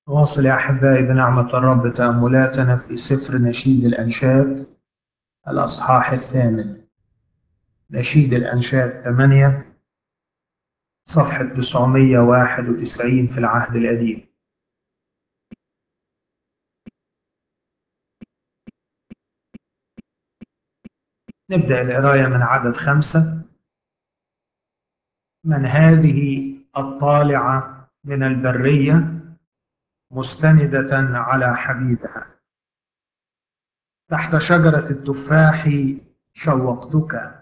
واصل يا أحبائي بنعمة الرب تأملاتنا في سفر نشيد الأنشاد الأصحاح الثامن نشيد الأنشاد ثمانية صفحة 991 في العهد القديم نبدأ القراية من عدد خمسة من هذه الطالعة من البرية مستندة على حبيبها تحت شجرة التفاح شوقتك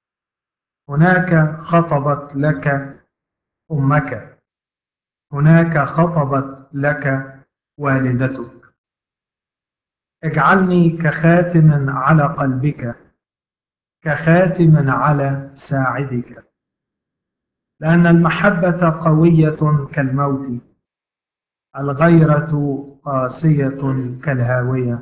هناك خطبت لك أمك هناك خطبت لك والدتك اجعلني كخاتم على قلبك كخاتم على ساعدك لأن المحبة قوية كالموت الغيرة قاسية كالهاوية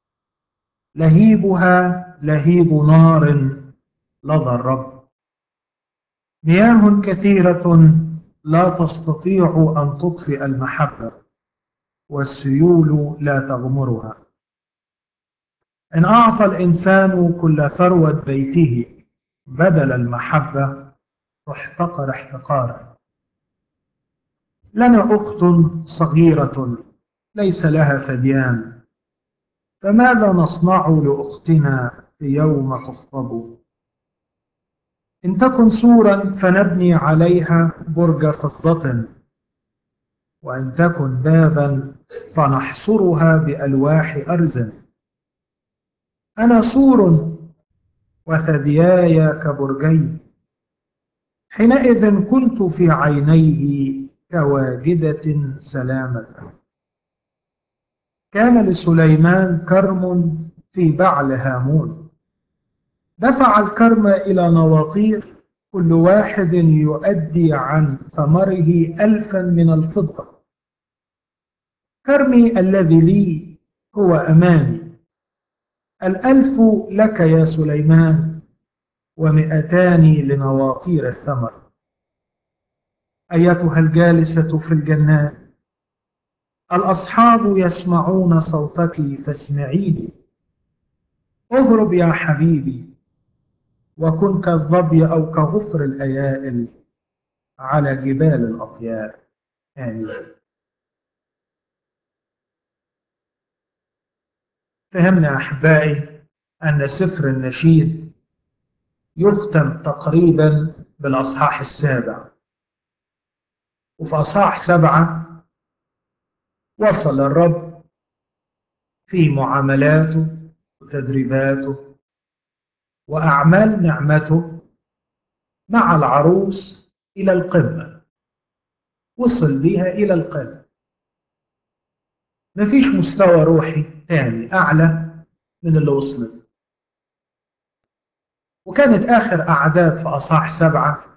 لهيبها لهيب نار لظى الرب مياه كثيرة لا تستطيع أن تطفئ المحبة والسيول لا تغمرها إن أعطى الإنسان كل ثروة بيته بدل المحبة تحتقر احتقارا لنا أخت صغيرة ليس لها ثديان فماذا نصنع لأختنا في يوم تخطب إن تكن سورا فنبني عليها برج فضة وإن تكن بابا فنحصرها بألواح أرز أنا سور وثدياي كبرجين حينئذ كنت في عينيه كواجدة سلامة كان لسليمان كرم في بعل هامون دفع الكرم إلى نواطير كل واحد يؤدي عن ثمره ألفا من الفضة كرمي الذي لي هو أماني الألف لك يا سليمان ومئتان لنواطير الثمر أيتها الجالسة في الجنات الأصحاب يسمعون صوتك فاسمعيني اهرب يا حبيبي وكن كالظبي أو كغفر الأيائل على جبال الأطيار آمين فهمنا أحبائي أن سفر النشيد يختم تقريبا بالأصحاح السابع وفي أصحاح سبعة وصل الرب في معاملاته وتدريباته وأعمال نعمته مع العروس إلى القمة وصل بها إلى القمة مفيش مستوى روحي تاني أعلى من اللي وصلت وكانت آخر أعداد في أصحاح سبعة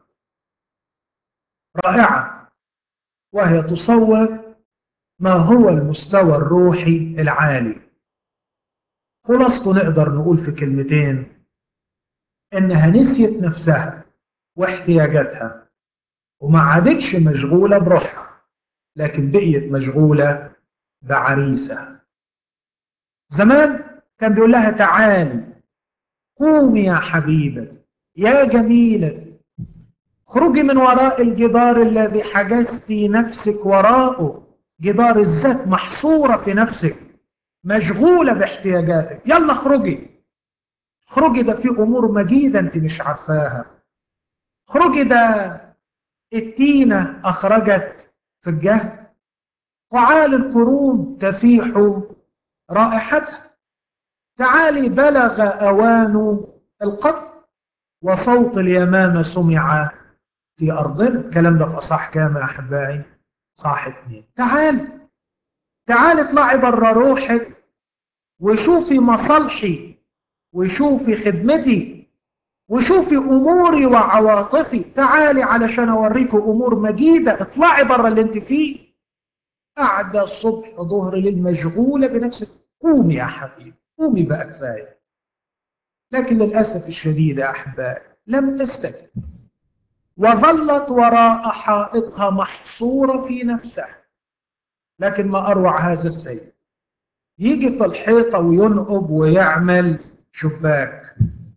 رائعة وهي تصور ما هو المستوى الروحي العالي خلاصته نقدر نقول في كلمتين انها نسيت نفسها واحتياجاتها وما عادتش مشغولة بروحها لكن بقيت مشغولة بعريسها زمان كان بيقول لها تعالي قومي يا حبيبتي يا جميلتي اخرجي من وراء الجدار الذي حجزت نفسك وراءه جدار الذات محصورة في نفسك مشغولة باحتياجاتك يلا اخرجي اخرجي ده في امور مجيدة انت مش عارفاها اخرجي ده التينة اخرجت في الجهل وعال القرون تفيح رائحتها تعالي بلغ اوان القتل وصوت اليمامة سمع في ارضنا الكلام ده في اصح كام يا احبائي صح اتنين تعال تعال اطلعي بره روحك وشوفي مصالحي وشوفي خدمتي وشوفي اموري وعواطفي تعالي علشان اوريك امور مجيده اطلعي بره اللي انت فيه قاعده الصبح ظهر ليل مشغوله بنفسك قومي يا حبيبي قومي بقى كفايه لكن للاسف الشديد يا احبائي لم تستجب وظلت وراء حائطها محصورة في نفسها لكن ما أروع هذا السيد يجي في الحيطة وينقب ويعمل شباك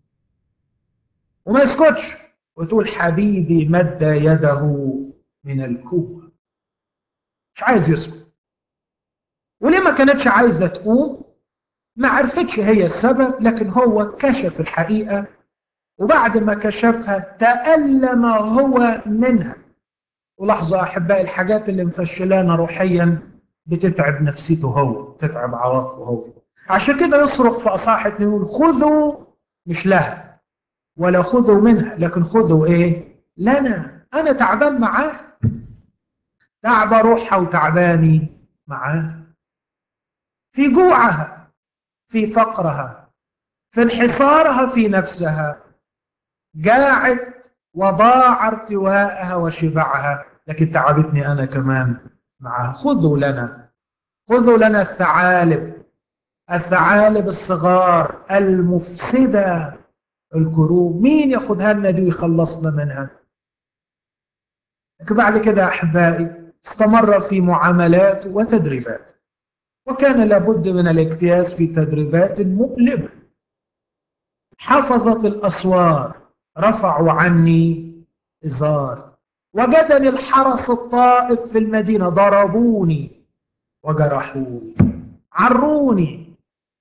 وما يسكتش وتقول حبيبي مد يده من الكوب مش عايز يسكت وليه ما كانتش عايزة تقوم ما عرفتش هي السبب لكن هو كشف الحقيقة وبعد ما كشفها تألم هو منها ولاحظوا أحبائي الحاجات اللي مفشلانا روحيا بتتعب نفسيته هو تتعب عواطفه هو عشان كده يصرخ في أصحاح اتنين يقول خذوا مش لها ولا خذوا منها لكن خذوا ايه لنا أنا تعبان معاه تعب روحها وتعباني معاه في جوعها في فقرها في انحصارها في نفسها جاعت وضاع ارتواءها وشبعها لكن تعبتني انا كمان معها خذوا لنا خذوا لنا الثعالب الثعالب الصغار المفسده الكروب مين ياخذها لنا دي ويخلصنا منها لكن بعد كده احبائي استمر في معاملات وتدريبات وكان لابد من الاجتياز في تدريبات مؤلمه حفظت الاسوار رفعوا عني ازار وجدني الحرس الطائف في المدينه ضربوني وجرحوني عروني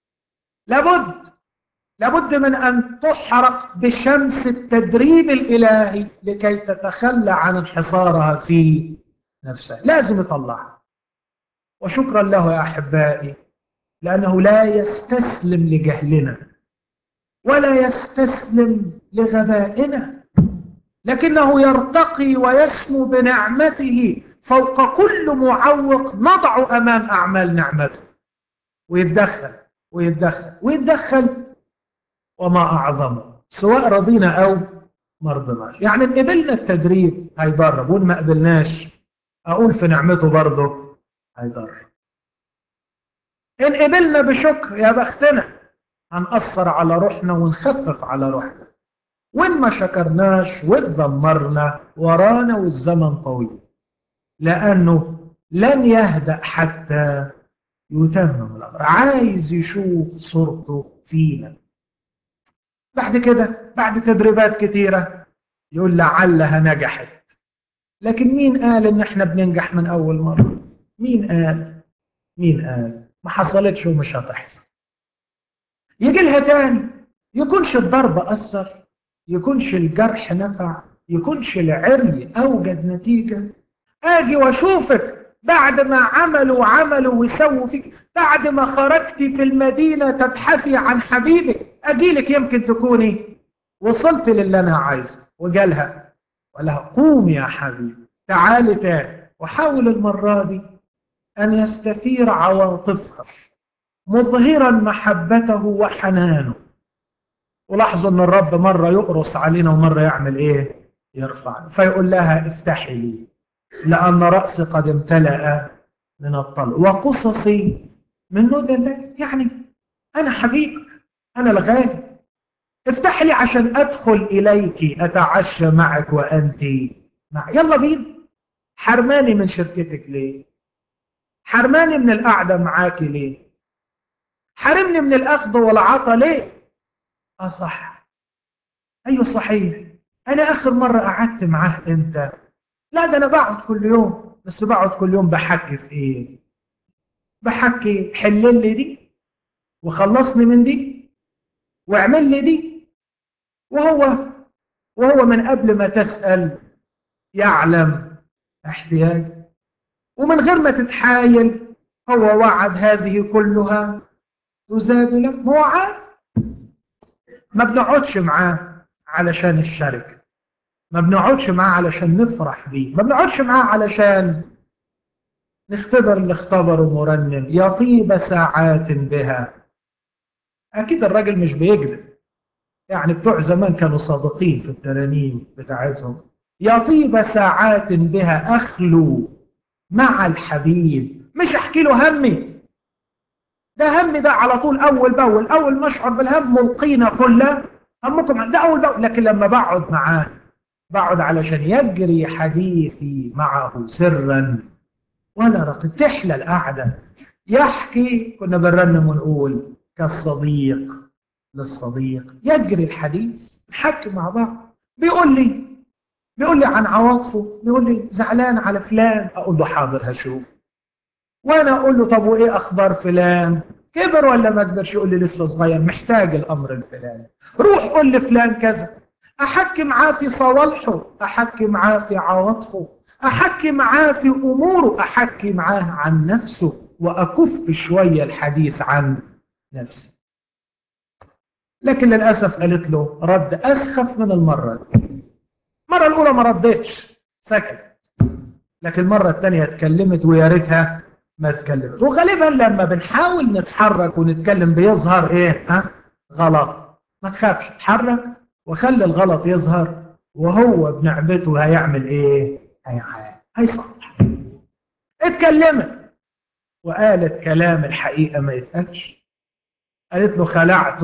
لابد لابد من ان تحرق بشمس التدريب الالهي لكي تتخلى عن انحصارها في نفسها لازم يطلعها وشكرا له يا احبائي لانه لا يستسلم لجهلنا ولا يستسلم لغبائنا لكنه يرتقي ويسمو بنعمته فوق كل معوق نضع امام اعمال نعمته ويتدخل ويتدخل ويتدخل وما اعظمه سواء رضينا او ما رضيناش يعني ان قبلنا التدريب هيدرب وان ما قبلناش اقول في نعمته برضه هيدرب ان قبلنا بشكر يا بختنا هنأثر على روحنا ونخفف على روحنا وإن ما شكرناش واتذمرنا ورانا والزمن طويل لأنه لن يهدأ حتى يتمم الأمر عايز يشوف صورته فينا بعد كده بعد تدريبات كتيرة يقول لعلها نجحت لكن مين قال ان احنا بننجح من اول مرة مين قال مين قال ما حصلتش ومش هتحصل يجي لها تاني يكونش الضرب أثر يكونش الجرح نفع يكونش العري أوجد نتيجة آجي وأشوفك بعد ما عملوا وعملوا وسووا فيك بعد ما خرجتي في المدينة تبحثي عن حبيبك أجيلك يمكن تكوني وصلت للي أنا عايزه وجالها ولا قوم يا حبيبي تعالي تاني وحاول المرة دي أن يستثير عواطفها مظهرا محبته وحنانه ولاحظوا ان الرب مره يقرص علينا ومره يعمل ايه يرفع فيقول لها افتحي لي لان راسي قد امتلا من الطلق وقصصي من ندى الليل يعني انا حبيبك انا الغالي افتح لي عشان ادخل اليك اتعشى معك وانت معي يلا بينا حرماني من شركتك ليه حرماني من القعده معاكي ليه حرمني من الاخذ والعطاء ليه اه صح ايوه صحيح انا اخر مره قعدت معاه امتى لا ده انا بقعد كل يوم بس بقعد كل يوم بحكي في ايه بحكي حل لي دي وخلصني من دي واعمل لي دي وهو وهو من قبل ما تسال يعلم احتياج ومن غير ما تتحايل هو وعد هذه كلها تزاد لك هو عارف ما بنقعدش معاه علشان الشركة ما بنقعدش معاه علشان نفرح بيه ما بنقعدش معاه علشان نختبر اللي اختبره مرنم يطيب ساعات بها أكيد الراجل مش بيكذب يعني بتوع زمان كانوا صادقين في الترانيم بتاعتهم يطيب ساعات بها أخلو مع الحبيب مش أحكي له همي ده هم ده على طول اول باول اول ما اشعر بالهم ملقينا كله همكم ده اول باول لكن لما بقعد معاه بقعد علشان يجري حديثي معه سرا ولا رقيب تحلى القعدة يحكي كنا بنرنم ونقول كالصديق للصديق يجري الحديث نحكي مع بعض بيقول لي بيقول لي عن عواطفه بيقول لي زعلان على فلان اقول له حاضر هشوف وانا اقول له طب وايه اخبار فلان كبر ولا ما كبرش يقول لي لسه صغير محتاج الامر الفلاني روح قول لفلان كذا احكي معاه في صوالحه احكي معاه في عواطفه احكي معاه في اموره احكي معاه عن نفسه واكف شويه الحديث عن نفسي لكن للاسف قالت له رد اسخف من المره المره الاولى ما ردتش سكتت لكن المره الثانيه اتكلمت ويا ريتها ما اتكلمت وغالبا لما بنحاول نتحرك ونتكلم بيظهر ايه ها غلط ما تخافش اتحرك وخلي الغلط يظهر وهو بنعمته هيعمل ايه هيصلح اتكلمت وقالت كلام الحقيقه ما يتقالش قالت له خلعت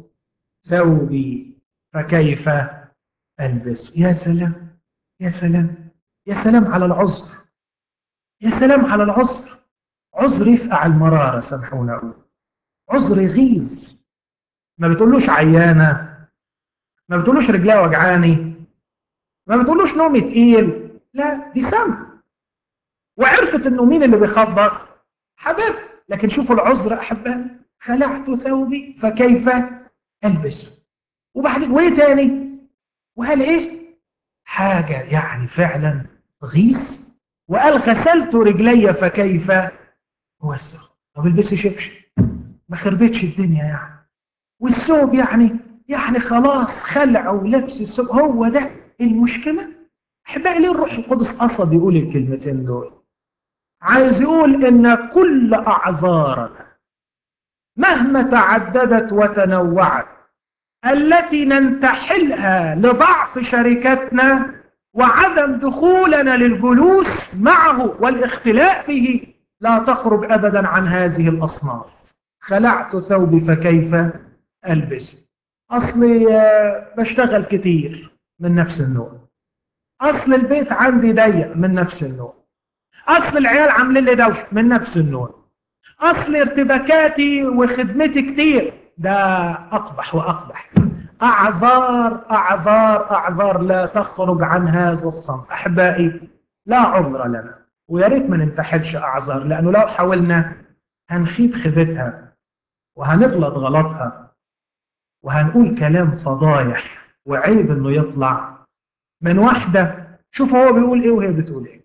ثوبي فكيف البس يا سلام يا سلام يا سلام على العذر يا سلام على العذر عذر يفقع المرارة سامحونا أقول عذر يغيظ ما بتقولوش عيانة ما بتقولوش رجلها وجعاني ما بتقولوش نومي تقيل لا دي سامة وعرفت انه مين اللي بيخبط حبيب لكن شوفوا العذر احبائي خلعت ثوبي فكيف البس وبعدين وايه تاني وقال ايه حاجه يعني فعلا تغيظ وقال غسلت رجلي فكيف اوسخ طب البسي شبشب ما خربتش الدنيا يعني والثوب يعني يعني خلاص خلع ولبس الثوب هو ده المشكله احبائي ليه الروح القدس قصد يقول الكلمتين دول عايز يقول ان كل اعذارنا مهما تعددت وتنوعت التي ننتحلها لضعف شركتنا وعدم دخولنا للجلوس معه والاختلاء به لا تخرج ابدا عن هذه الاصناف خلعت ثوبي فكيف البس اصلي بشتغل كتير من نفس النوع اصل البيت عندي ضيق من نفس النوع اصل العيال عاملين لي دوشه من نفس النوع اصل ارتباكاتي وخدمتي كتير ده اقبح واقبح اعذار اعذار اعذار لا تخرج عن هذا الصنف احبائي لا عذر لنا ويا ريت ما ننتحلش اعذار لانه لو حاولنا هنخيب خيبتها وهنغلط غلطها وهنقول كلام فضايح وعيب انه يطلع من واحده شوف هو بيقول ايه وهي بتقول ايه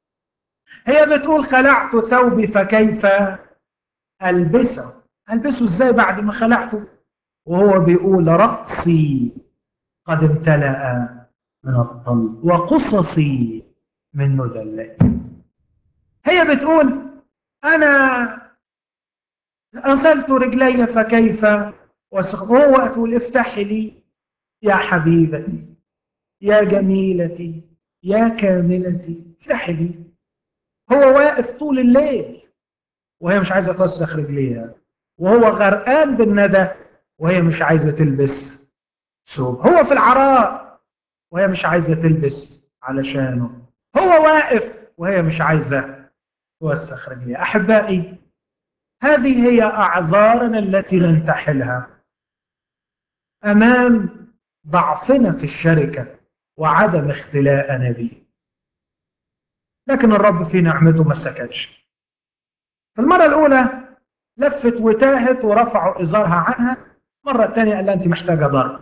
هي بتقول خلعت ثوبي فكيف البسه البسه ازاي بعد ما خلعته وهو بيقول رأسي قد امتلأ من الطل وقصصي من مدلل هي بتقول أنا غسلت رجلي فكيف وهو واقف يقول افتحي لي يا حبيبتي يا جميلتي يا كاملتي افتحي لي هو واقف طول الليل وهي مش عايزه توسخ رجليها وهو غرقان بالندى وهي مش عايزه تلبس ثوب هو في العراء وهي مش عايزه تلبس علشانه هو واقف وهي مش عايزه توسخ رجليها احبائي هذه هي اعذارنا التي ننتحلها امام ضعفنا في الشركه وعدم اختلاءنا به لكن الرب في نعمته ما سكتش في المرة الأولى لفت وتاهت ورفعوا إزارها عنها المرة الثانية قال لها أنت محتاجة ضرب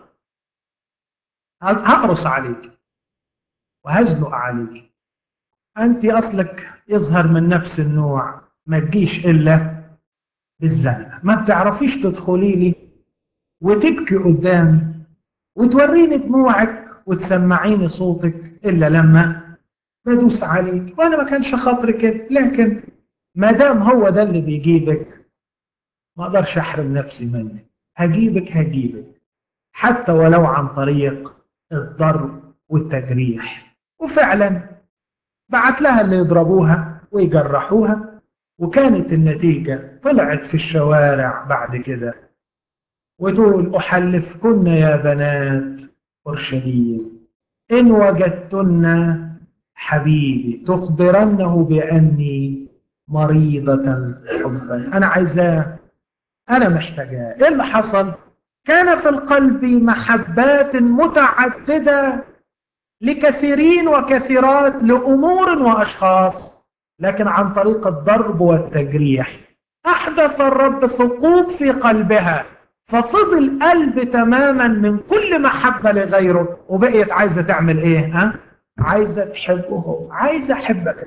هقرص عليك وهزنق عليك أنت أصلك يظهر من نفس النوع ما تجيش إلا بالزنقة ما بتعرفيش تدخلي لي وتبكي قدامي وتوريني دموعك وتسمعيني صوتك إلا لما بدوس عليك وأنا ما كانش خاطري كده لكن ما دام هو ده اللي بيجيبك ما اقدرش احرم نفسي منك هجيبك هجيبك حتى ولو عن طريق الضرب والتجريح وفعلا بعت لها اللي يضربوها ويجرحوها وكانت النتيجة طلعت في الشوارع بعد كده وتقول أحلفكن يا بنات أورشليم إن وجدتن حبيبي تخبرنه بأني مريضة حبا أنا عايزاه أنا محتاجاه إيه اللي حصل؟ كان في القلب محبات متعددة لكثيرين وكثيرات لأمور وأشخاص لكن عن طريق الضرب والتجريح أحدث الرب ثقوب في قلبها ففضل قلب تماما من كل محبة لغيره وبقيت عايزة تعمل إيه؟ ها؟ عايزة تحبه عايزة أحبك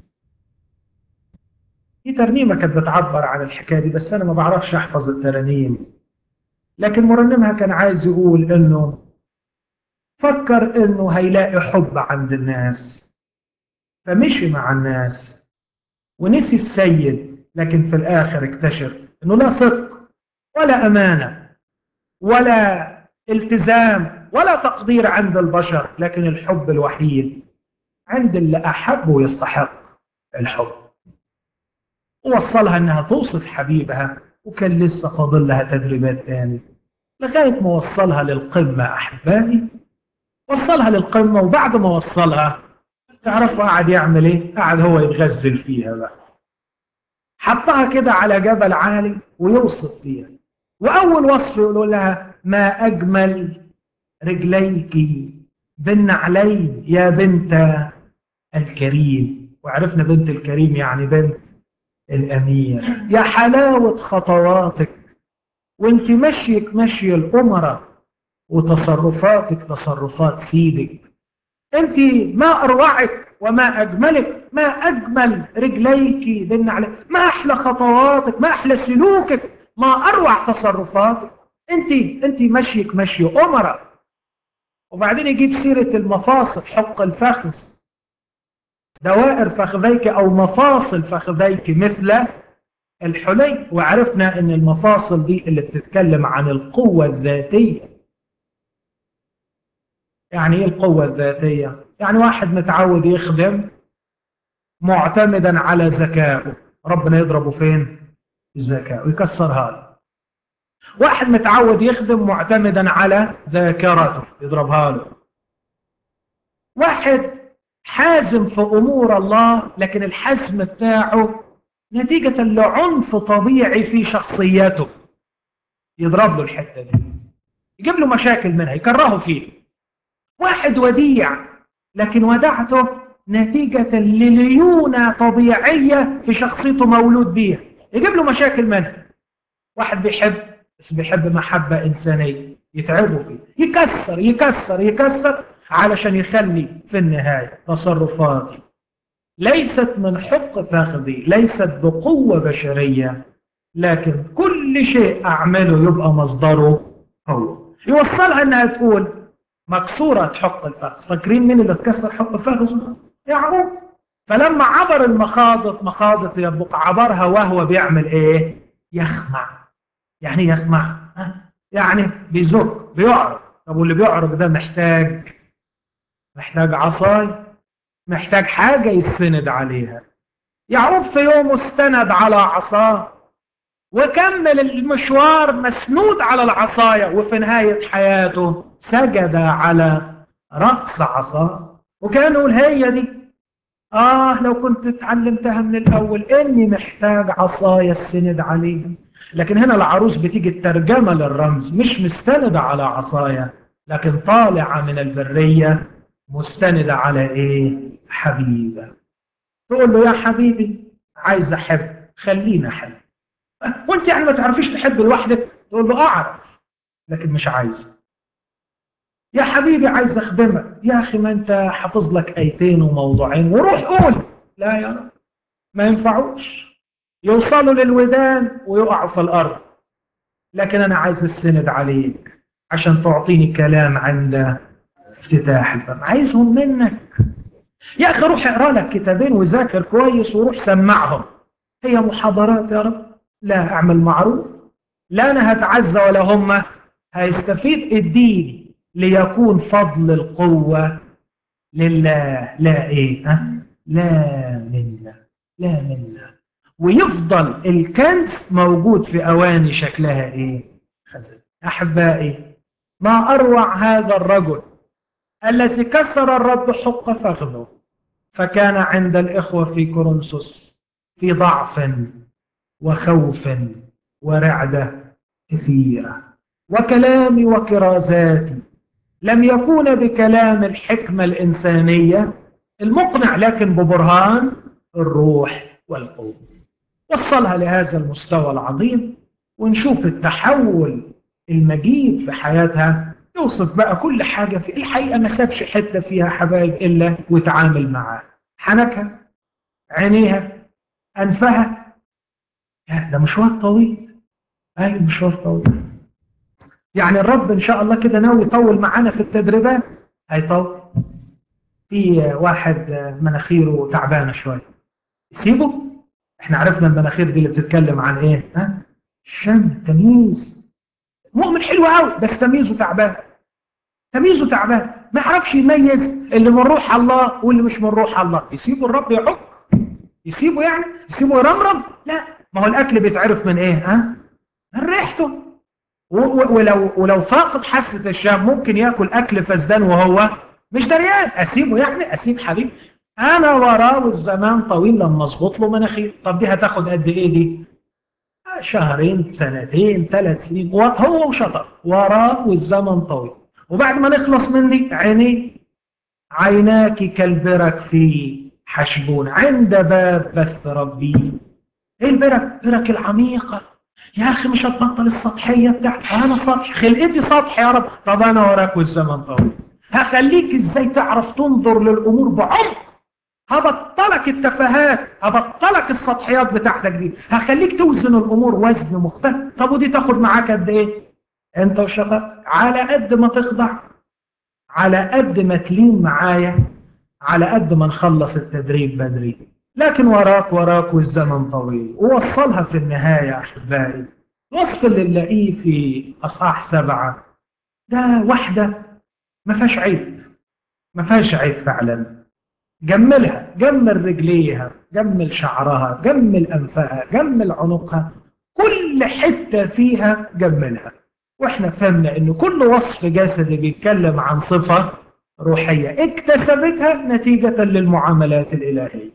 في ترنيمة كانت بتعبر عن الحكاية دي بس أنا ما بعرفش أحفظ الترانيم لكن مرنمها كان عايز يقول إنه فكر إنه هيلاقي حب عند الناس فمشي مع الناس ونسي السيد لكن في الآخر اكتشف إنه لا صدق ولا أمانة ولا التزام ولا تقدير عند البشر لكن الحب الوحيد عند اللي أحبه يستحق الحب ووصلها انها توصف حبيبها وكان لسه فاضل لها تدريبات تاني لغايه ما وصلها للقمه احبائي وصلها للقمه وبعد ما وصلها تعرفوا قعد يعمل ايه؟ قعد هو يتغزل فيها بقى حطها كده على جبل عالي ويوصف فيها واول وصف يقول لها ما اجمل رجليك بالنعلين يا بنت الكريم وعرفنا بنت الكريم يعني بنت الأمير يا حلاوة خطواتك وانت مشيك مشي الأمراء وتصرفاتك تصرفات سيدك انت ما أروعك وما أجملك ما أجمل رجليك بالنعل ما أحلى خطواتك ما أحلى سلوكك ما أروع تصرفاتك انت انت مشيك مشي أمراء وبعدين يجيب سيرة المفاصل حق الفخذ دوائر فخذيك او مفاصل فخذيك مثل الحلي وعرفنا ان المفاصل دي اللي بتتكلم عن القوة الذاتية يعني ايه القوة الذاتية؟ يعني واحد متعود يخدم معتمدا على ذكائه ربنا يضربه فين؟ الذكاء ويكسرها له واحد متعود يخدم معتمدا على ذاكرته يضربها له واحد حازم في امور الله لكن الحزم بتاعه نتيجه لعنف طبيعي في شخصيته يضرب له الحته دي يجيب له مشاكل منها يكرهه فيه واحد وديع لكن ودعته نتيجة لليونة طبيعية في شخصيته مولود بيها يجيب له مشاكل منها واحد بيحب بس بيحب محبة إنسانية يتعبه فيه يكسر يكسر يكسر علشان يخلي في النهاية تصرفاتي ليست من حق فخذي ليست بقوة بشرية لكن كل شيء أعمله يبقى مصدره هو يوصلها أنها تقول مكسورة حق الفخذ فاكرين مين اللي اتكسر حق الفخذ يعقوب فلما عبر المخاضط مخاضط يبقى عبرها وهو بيعمل ايه يخمع يعني يخمع يعني بيزك بيعرج طب واللي بيعرج ده محتاج محتاج عصاي محتاج حاجة يستند عليها يعقوب في يوم استند على عصاه وكمل المشوار مسنود على العصاية وفي نهاية حياته سجد على رأس عصاه وكان يقول هي دي آه لو كنت اتعلمتها من الأول إني محتاج عصاية السند عليها لكن هنا العروس بتيجي الترجمة للرمز مش مستندة على عصاية لكن طالعة من البرية مستندة على إيه؟ حبيبة تقول له يا حبيبي عايز أحب خلينا أحب وأنت يعني ما تعرفيش تحب لوحدك تقول له أعرف لكن مش عايز يا حبيبي عايز أخدمك يا أخي ما أنت حافظ لك آيتين وموضوعين وروح قول لا يا رب ما ينفعوش يوصلوا للودان ويقعوا في الأرض لكن أنا عايز السند عليك عشان تعطيني كلام عند افتتاح الفم عايزهم منك يا اخي روح اقرا لك كتابين وذاكر كويس وروح سمعهم هي محاضرات يا رب لا اعمل معروف لا انا هتعزى ولا هم هيستفيد الدين ليكون فضل القوه لله لا ايه ها لا منا لا منا ويفضل الكنز موجود في اواني شكلها ايه خزن احبائي ما اروع هذا الرجل الذي كسر الرب حق فخذه فكان عند الإخوة في كورنثوس في ضعف وخوف ورعدة كثيرة وكلامي وكرازاتي لم يكون بكلام الحكمة الإنسانية المقنع لكن ببرهان الروح والقوة وصلها لهذا المستوى العظيم ونشوف التحول المجيد في حياتها يوصف بقى كل حاجة في الحقيقة ما سابش حتة فيها حبايب إلا وتعامل معاها حنكها عينيها أنفها ده مشوار طويل أي مشوار طويل يعني الرب إن شاء الله كده ناوي يطول معانا في التدريبات هيطول في واحد مناخيره تعبانة شوية يسيبه احنا عرفنا المناخير دي اللي بتتكلم عن ايه ها الشم التمييز مؤمن حلو قوي بس تمييزه تعبان تمييزه تعبان ما يعرفش يميز اللي من روح الله واللي مش من روح الله يسيبه الرب يحك يسيبه يعني يسيبه يرمرم لا ما هو الاكل بيتعرف من ايه ها من ريحته ولو ولو فاقد حاسه الشم ممكن ياكل اكل فسدان وهو مش دريان اسيبه يعني اسيب حبيبي انا وراه والزمان طويل لما اظبط له مناخير طب دي هتاخد قد ايه دي شهرين سنتين ثلاث سنين هو وشطر وراه والزمن طويل وبعد ما نخلص من دي عيني عيناك كالبرك في حشبون عند باب بث ربي ايه البرك برك العميقه يا اخي مش هتبطل السطحيه بتاعتي انا سطح خلقتي سطح يا رب طب انا وراك والزمن طويل هخليك ازاي تعرف تنظر للامور بعمق هبطلك التفاهات هبطلك السطحيات بتاعتك دي هخليك توزن الامور وزن مختلف طب ودي تاخد معاك قد ايه انت وشطر على قد ما تخضع على قد ما تلين معايا على قد ما نخلص التدريب بدري لكن وراك وراك والزمن طويل ووصلها في النهاية أحبائي وصف اللي نلاقيه في أصحاح سبعة ده واحدة ما فيهاش عيب ما فيهاش عيب فعلا جملها جمل رجليها جمل شعرها جمل أنفها جمل عنقها كل حتة فيها جملها واحنا فهمنا ان كل وصف جسدي بيتكلم عن صفة روحية اكتسبتها نتيجة للمعاملات الإلهية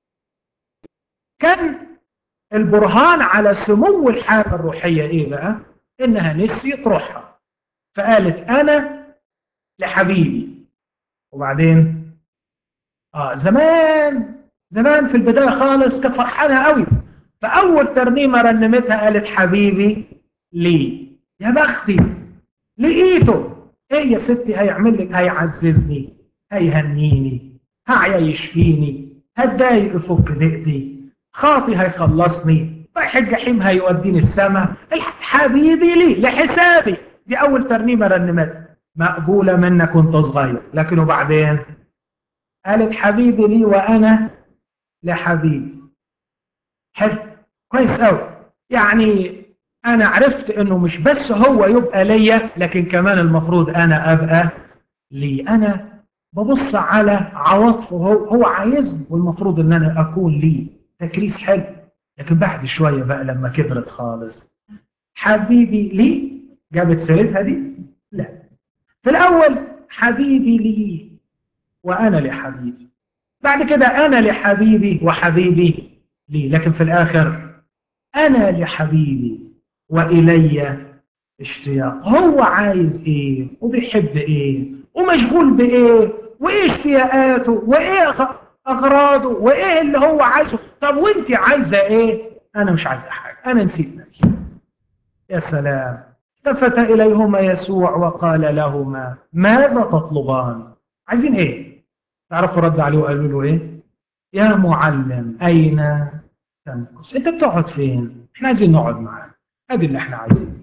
كان البرهان على سمو الحالة الروحية ايه بقى انها نسيت روحها فقالت انا لحبيبي وبعدين اه زمان زمان في البدايه خالص كانت فرحانه قوي فاول ترنيمه رنمتها قالت حبيبي لي يا بختي لقيته ايه يا ستي هيعمل لك هيعززني هيهنيني هيشفيني هتضايق يفك ضيقتي خاطي هيخلصني رايح الجحيم هيوديني السماء حبيبي لي لحسابي دي اول ترنيمه رنمتها مقبوله منك وانت صغير لكن وبعدين قالت حبيبي لي وانا لحبيبي حلو كويس قوي يعني انا عرفت انه مش بس هو يبقى ليا لكن كمان المفروض انا ابقى لي انا ببص على عواطفه هو هو عايزني والمفروض ان انا اكون ليه تكريس حلو لكن بعد شويه بقى لما كبرت خالص حبيبي لي جابت سيرتها دي لا في الاول حبيبي لي وانا لحبيبي بعد كده انا لحبيبي وحبيبي لي لكن في الاخر انا لحبيبي والي اشتياق هو عايز ايه وبيحب ايه ومشغول بايه وايه اشتياقاته وايه اغراضه وايه اللي هو عايزه طب وانت عايزه ايه انا مش عايزه حاجه انا نسيت نفسي يا سلام التفت اليهما يسوع وقال لهما ماذا تطلبان عايزين ايه تعرفوا رد عليه وقالوا له ايه يا معلم اين تمكث انت بتقعد فين احنا عايزين نقعد معاك ادي اللي احنا عايزينه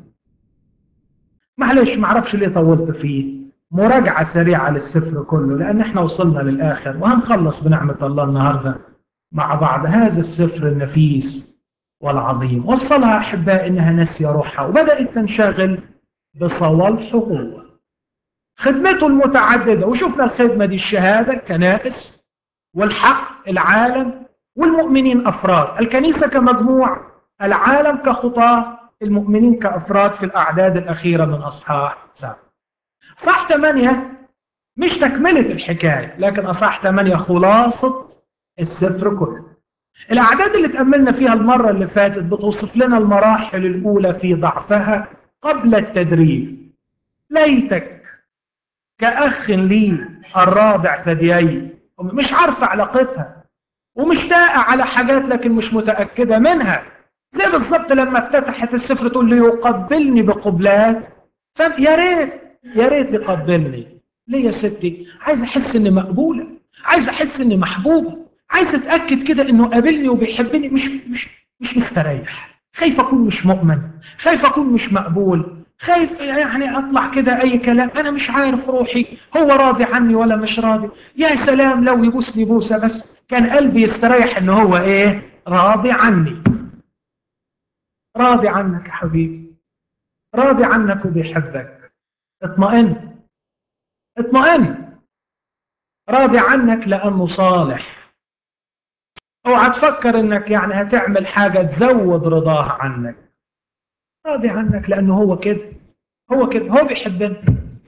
معلش ما اعرفش ليه طولت فيه مراجعة سريعة للسفر كله لأن احنا وصلنا للآخر وهنخلص بنعمة الله النهاردة مع بعض هذا السفر النفيس والعظيم وصلها أحباء إنها نسي روحها وبدأت تنشغل بصوالحه هو خدمته المتعددة وشفنا الخدمة دي الشهادة الكنائس والحق العالم والمؤمنين أفراد الكنيسة كمجموع العالم كخطاة المؤمنين كأفراد في الأعداد الأخيرة من أصحاح سبعة أصحاح ثمانية مش تكملة الحكاية لكن أصحاح ثمانية خلاصة السفر كله الأعداد اللي تأملنا فيها المرة اللي فاتت بتوصف لنا المراحل الأولى في ضعفها قبل التدريب ليتك كأخ لي الرابع ثديي مش عارفة علاقتها ومشتاقة على حاجات لكن مش متأكدة منها زي بالظبط لما افتتحت السفر تقول لي يقبلني بقبلات فيا ريت يا ريت يقبلني ليه يا ستي عايز احس اني مقبوله عايز احس اني محبوبه عايز اتاكد كده انه قابلني وبيحبني مش مش مش مستريح خايف اكون مش مؤمن خايف اكون مش مقبول خايف يعني اطلع كده اي كلام انا مش عارف روحي هو راضي عني ولا مش راضي يا سلام لو يبوسني بوسه بس كان قلبي يستريح ان هو ايه راضي عني راضي عنك يا حبيبي راضي عنك وبيحبك اطمئن اطمئن راضي عنك لانه صالح اوعى تفكر انك يعني هتعمل حاجه تزود رضاه عنك راضي عنك لانه هو كده هو كده هو بيحبنا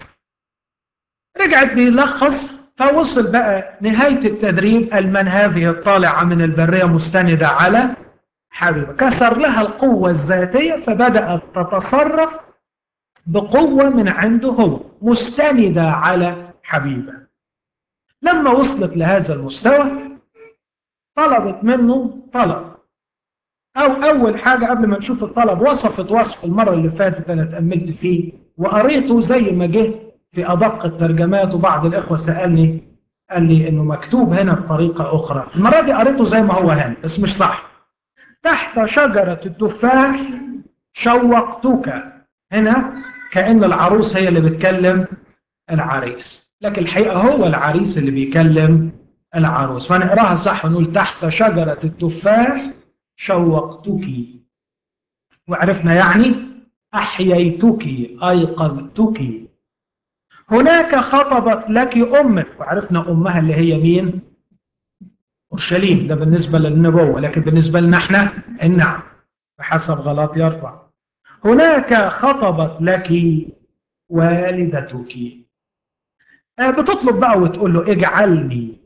رجعت بيلخص فوصل بقى نهايه التدريب قال من هذه الطالعه من البريه مستنده على حبيبه كسر لها القوه الذاتيه فبدات تتصرف بقوه من عنده هو مستنده على حبيبه لما وصلت لهذا المستوى طلبت منه طلب أو أول حاجة قبل ما نشوف الطلب وصفت وصف المرة اللي فاتت أنا تأملت فيه وقريته زي ما جه في أدق الترجمات وبعض الإخوة سألني قال لي إنه مكتوب هنا بطريقة أخرى المرة دي قريته زي ما هو هنا بس مش صح تحت شجرة التفاح شوقتك هنا كأن العروس هي اللي بتكلم العريس لكن الحقيقة هو العريس اللي بيكلم العروس فنقراها صح ونقول تحت شجرة التفاح شوقتك وعرفنا يعني أحييتك أيقظتك هناك خطبت لك أمك وعرفنا أمها اللي هي مين أورشليم ده بالنسبة للنبوة لكن بالنسبة لنا احنا النعم بحسب غلط يرفع هناك خطبت لك والدتك بتطلب بقى وتقول له اجعلني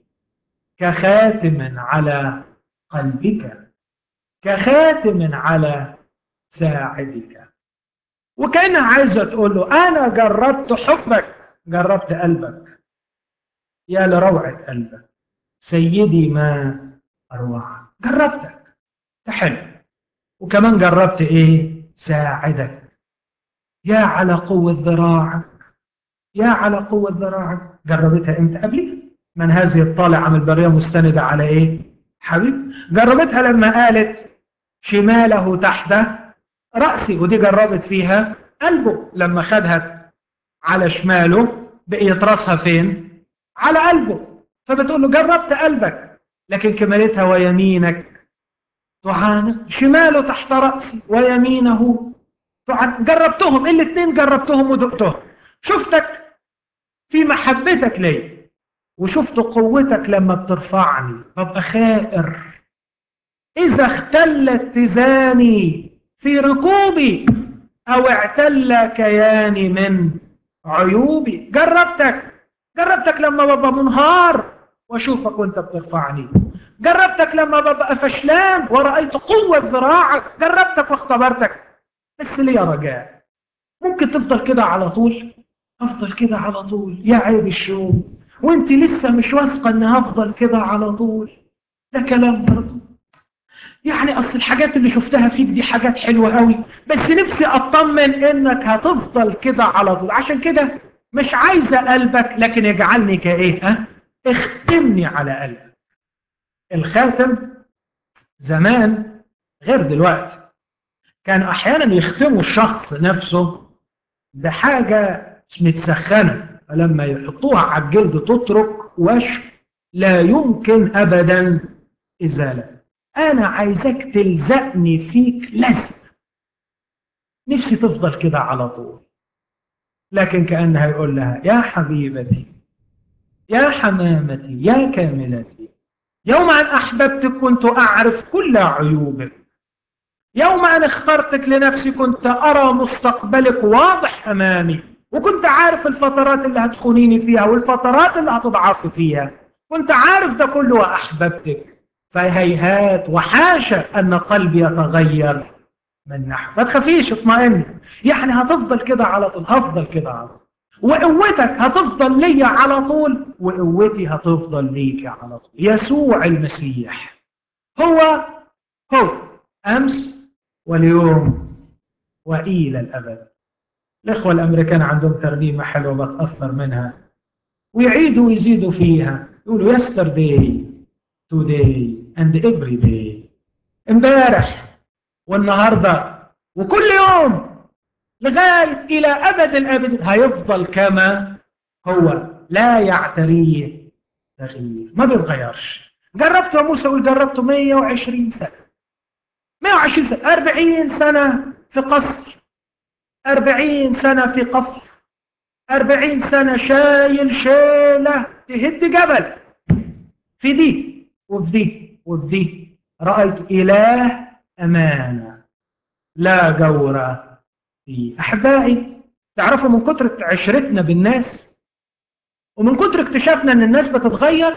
كخاتم على قلبك كخاتم على ساعدك وكانها عايزه تقول له انا جربت حبك جربت قلبك يا لروعه قلبك سيدي ما اروعك جربتك حلو وكمان جربت ايه ساعدك يا على قوه ذراعك يا على قوه ذراعك جربتها امتى قبلها من هذه الطالعه من البريه مستنده على ايه حبيب جربتها لما قالت شماله تحت رأسي ودي جربت فيها قلبه لما خدها على شماله بقيت راسها فين؟ على قلبه فبتقول له جربت قلبك لكن كمالتها ويمينك تعانق شماله تحت رأسي ويمينه تعانق جربتهم الاثنين جربتهم ودقتهم شفتك في محبتك لي وشفت قوتك لما بترفعني ببقى خائر إذا اختل اتزاني في ركوبي أو اعتل كياني من عيوبي جربتك جربتك لما ببقى منهار واشوفك وانت بترفعني جربتك لما ببقى فشلان ورأيت قوة ذراعك جربتك واختبرتك بس ليه رجاء ممكن تفضل كده على طول افضل كده على طول يا عيب الشوم وانت لسه مش واثقه ان هفضل كده على طول ده كلام برضه يعني اصل الحاجات اللي شفتها فيك دي حاجات حلوه قوي بس نفسي اطمن انك هتفضل كده على طول عشان كده مش عايزه قلبك لكن اجعلني كايه ها اختمني على قلبك الخاتم زمان غير دلوقتي كان احيانا يختموا الشخص نفسه بحاجه متسخنه فلما يحطوها على الجلد تترك وش لا يمكن ابدا ازاله انا عايزك تلزقني فيك لزق نفسي تفضل كده على طول لكن كانها يقول لها يا حبيبتي يا حمامتي يا كاملتي يوم ان احببتك كنت اعرف كل عيوبك يوم ان اخترتك لنفسي كنت ارى مستقبلك واضح امامي وكنت عارف الفترات اللي هتخونيني فيها والفترات اللي هتضعفي فيها كنت عارف ده كله واحببتك فهيهات وحاشا ان قلبي يتغير من نحو ما تخافيش اطمئني يعني هتفضل كده على طول هفضل كده على طول وقوتك هتفضل ليا على طول وقوتي هتفضل ليك على طول يسوع المسيح هو هو امس واليوم والى الابد الاخوه الامريكان عندهم ترنيمه حلوه بتاثر منها ويعيدوا ويزيدوا فيها يقولوا yesterday today and every day امبارح والنهارده وكل يوم لغايه الى ابد الابد هيفضل كما هو لا يعتريه تغيير ما بيتغيرش جربت يا موسى قول جربته 120 سنه 120 سنه 40 سنه في قصر أربعين سنة في قصر أربعين سنة شايل شيلة تهد جبل في دي وفي دي وفي دي رأيت إله أمانة لا جور فيه أحبائي تعرفوا من كتر عشرتنا بالناس ومن كتر اكتشافنا أن الناس بتتغير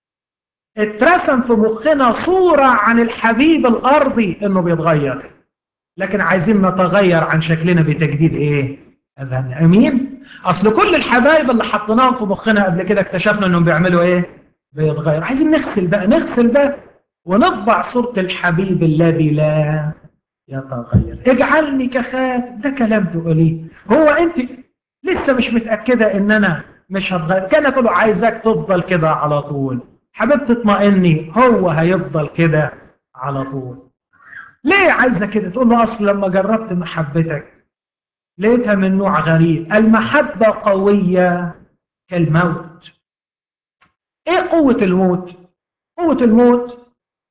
اترسم في مخنا صورة عن الحبيب الأرضي أنه بيتغير لكن عايزين نتغير عن شكلنا بتجديد ايه اذهاننا امين اصل كل الحبايب اللي حطيناهم في مخنا قبل كده اكتشفنا انهم بيعملوا ايه بيتغير عايزين نغسل بقى نغسل ده ونطبع صورة الحبيب الذي لا يتغير اجعلني كخاتم ده كلام تقوليه هو انت لسه مش متأكدة ان انا مش هتغير كانت له عايزاك تفضل كده على طول حبيبتي اطمئني هو هيفضل كده على طول ليه عايزه كده تقول له اصل لما جربت محبتك لقيتها من نوع غريب المحبه قويه كالموت ايه قوه الموت قوه الموت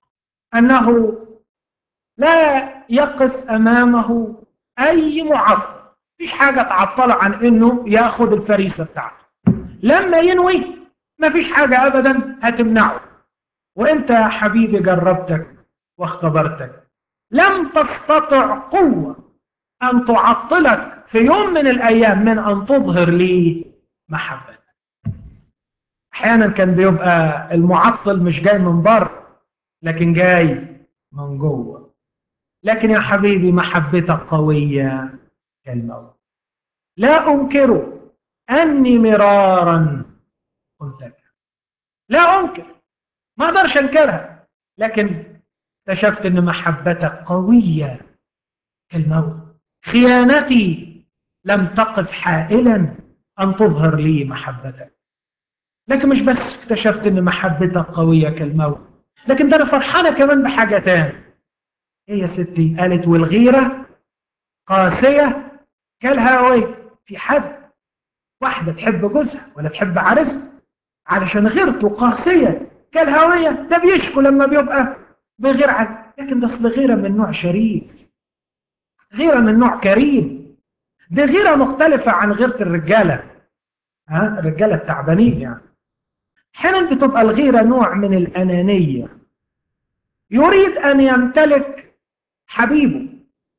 انه لا يقف امامه اي معطل مفيش حاجه تعطله عن انه ياخذ الفريسه بتاعته لما ينوي مفيش حاجه ابدا هتمنعه وانت يا حبيبي جربتك واختبرتك لم تستطع قوة أن تعطلك في يوم من الأيام من أن تظهر لي محبتك أحيانا كان بيبقى المعطل مش جاي من بره لكن جاي من جوه لكن يا حبيبي محبتك قوية كالموت لا أنكر أني مرارا قلت لك لا أنكر ما أقدرش أنكرها لكن اكتشفت ان محبتك قويه كالموت خيانتي لم تقف حائلا ان تظهر لي محبتك لكن مش بس اكتشفت ان محبتك قويه كالموت لكن ده انا فرحانه كمان بحاجه تاني ايه يا ستي قالت والغيره قاسيه كالهاويه في حد واحده تحب جوزها ولا تحب عرسها علشان غيرته قاسيه كالهاويه ده بيشكو لما بيبقى بغير عن لكن ده اصل غيره من نوع شريف غيره من نوع كريم دي غيره مختلفه عن غيره الرجاله ها الرجاله التعبانين يعني احيانا بتبقى الغيره نوع من الانانيه يريد ان يمتلك حبيبه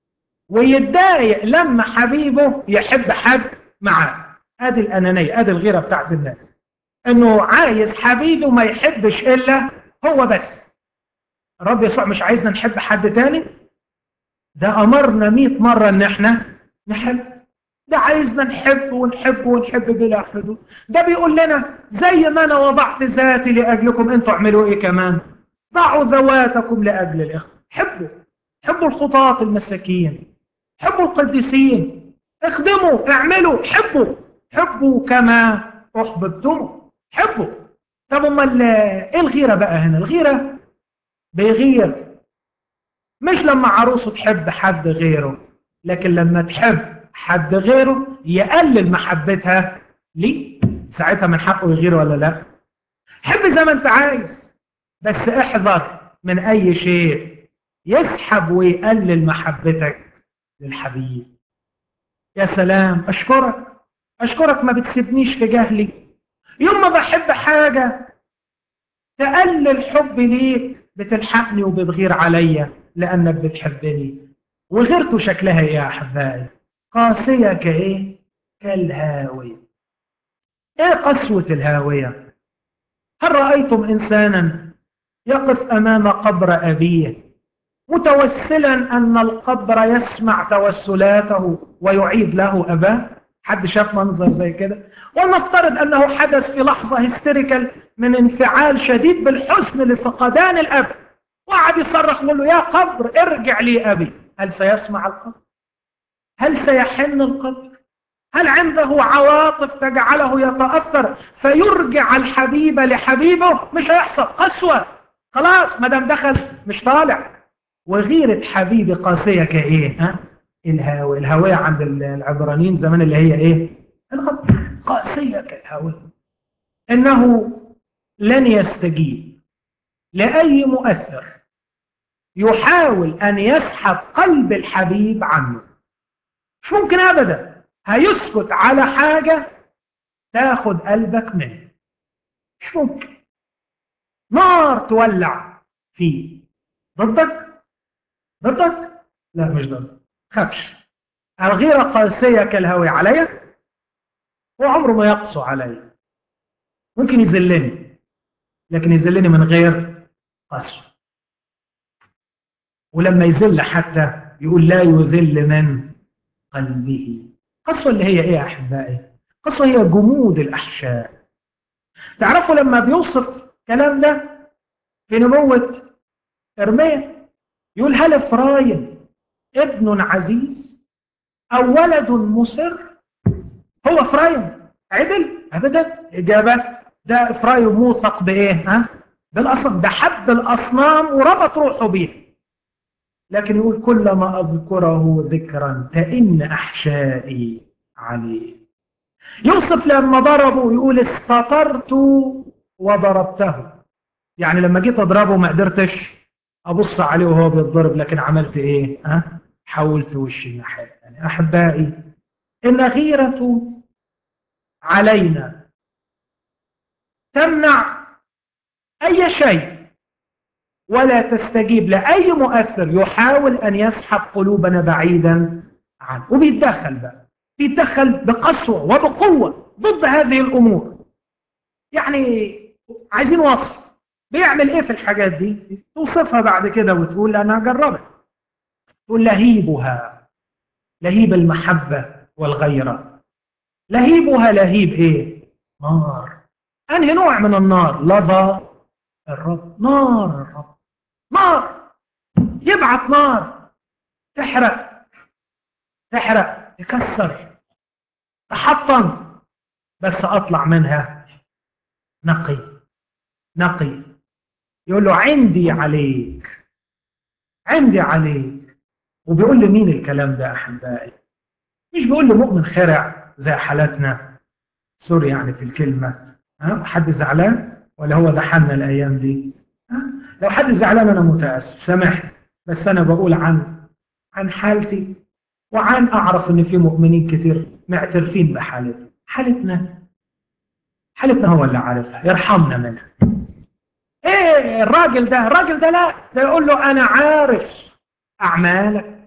ويتضايق لما حبيبه يحب حد معاه ادي الانانيه ادي الغيره بتاعت الناس انه عايز حبيبه ما يحبش الا هو بس الرب يسوع مش عايزنا نحب حد تاني ده امرنا 100 مره ان احنا نحب ده عايزنا نحب ونحب ونحب بلا حدود ده بيقول لنا زي ما انا وضعت ذاتي لاجلكم انتوا اعملوا ايه كمان ضعوا ذواتكم لاجل الاخوه حبوا حبوا الخطاة المساكين حبوا القديسين اخدموا اعملوا حبوا حبوا كما احببتم حبوا طب امال ايه الغيره بقى هنا الغيره بيغير مش لما عروسه تحب حد غيره لكن لما تحب حد غيره يقلل محبتها ليه ساعتها من حقه يغير ولا لا حب زي ما انت عايز بس احذر من اي شيء يسحب ويقلل محبتك للحبيب يا سلام اشكرك اشكرك ما بتسيبنيش في جهلي يوم ما بحب حاجه تقلل حبي ليك بتلحقني وبتغير عليا لانك بتحبني وغيرته شكلها ايه يا احبائي قاسيه كايه كالهاويه ايه قسوه الهاويه هل رايتم انسانا يقف امام قبر ابيه متوسلا ان القبر يسمع توسلاته ويعيد له اباه حد شاف منظر زي كده ولنفترض انه حدث في لحظه هيستيريكال من انفعال شديد بالحزن لفقدان الاب وقعد يصرخ ويقول له يا قبر ارجع لي ابي هل سيسمع القبر هل سيحن القبر هل عنده عواطف تجعله يتاثر فيرجع الحبيب لحبيبه مش هيحصل قسوه خلاص ما دام دخل مش طالع وغيره حبيبي قاسيه كايه ها الهاوي الهاويه عند العبرانيين زمان اللي هي ايه الاب قاسيه كالهاويه انه لن يستجيب لاي مؤثر يحاول ان يسحب قلب الحبيب عنه مش ممكن ابدا هيسكت على حاجه تاخد قلبك منه مش ممكن نار تولع فيه ضدك ضدك لا مش ضدك خافش الغيرة قاسية كالهوي عليا هو عمره ما يقسو عليا ممكن يذلني لكن يذلني من غير قسوة ولما يذل حتى يقول لا يذل من قلبه قسوة اللي هي ايه يا احبائي قسوة هي جمود الاحشاء تعرفوا لما بيوصف الكلام ده في نبوة ارميا يقول هل افرايم ابن عزيز او ولد مصر هو افرايم عدل ابدا اجابه ده افرايم موثق بايه ها بالاصنام ده حب الاصنام وربط روحه بيها لكن يقول كلما اذكره ذكرا تئن احشائي عليه يوصف لما ضربه يقول استطرت وضربته يعني لما جيت اضربه ما قدرتش ابص عليه وهو بيتضرب لكن عملت ايه ها حولت وشي الناحيه الثانيه احبائي ان غيرة علينا تمنع اي شيء ولا تستجيب لاي مؤثر يحاول ان يسحب قلوبنا بعيدا عنه وبيتدخل بقى بيتدخل بقسوه وبقوه ضد هذه الامور يعني عايزين وصف بيعمل ايه في الحاجات دي توصفها بعد كده وتقول انا جربت تقول لهيبها لهيب المحبه والغيره لهيبها لهيب ايه نار انهي نوع من النار لظى الرب نار الرب نار يبعت نار تحرق تحرق تكسر تحطم بس اطلع منها نقي نقي يقول له عندي عليك عندي عليك وبيقول لمين الكلام ده احبائي مش بيقول لمؤمن خرع زي حالاتنا سوري يعني في الكلمه ها حد زعلان ولا هو ده حالنا الايام دي ها؟ لو حد زعلان انا متاسف سامحني بس انا بقول عن عن حالتي وعن اعرف ان في مؤمنين كتير معترفين بحالتي حالتنا حالتنا هو اللي عارفها يرحمنا منها ايه الراجل ده الراجل ده لا ده يقول له انا عارف اعمالك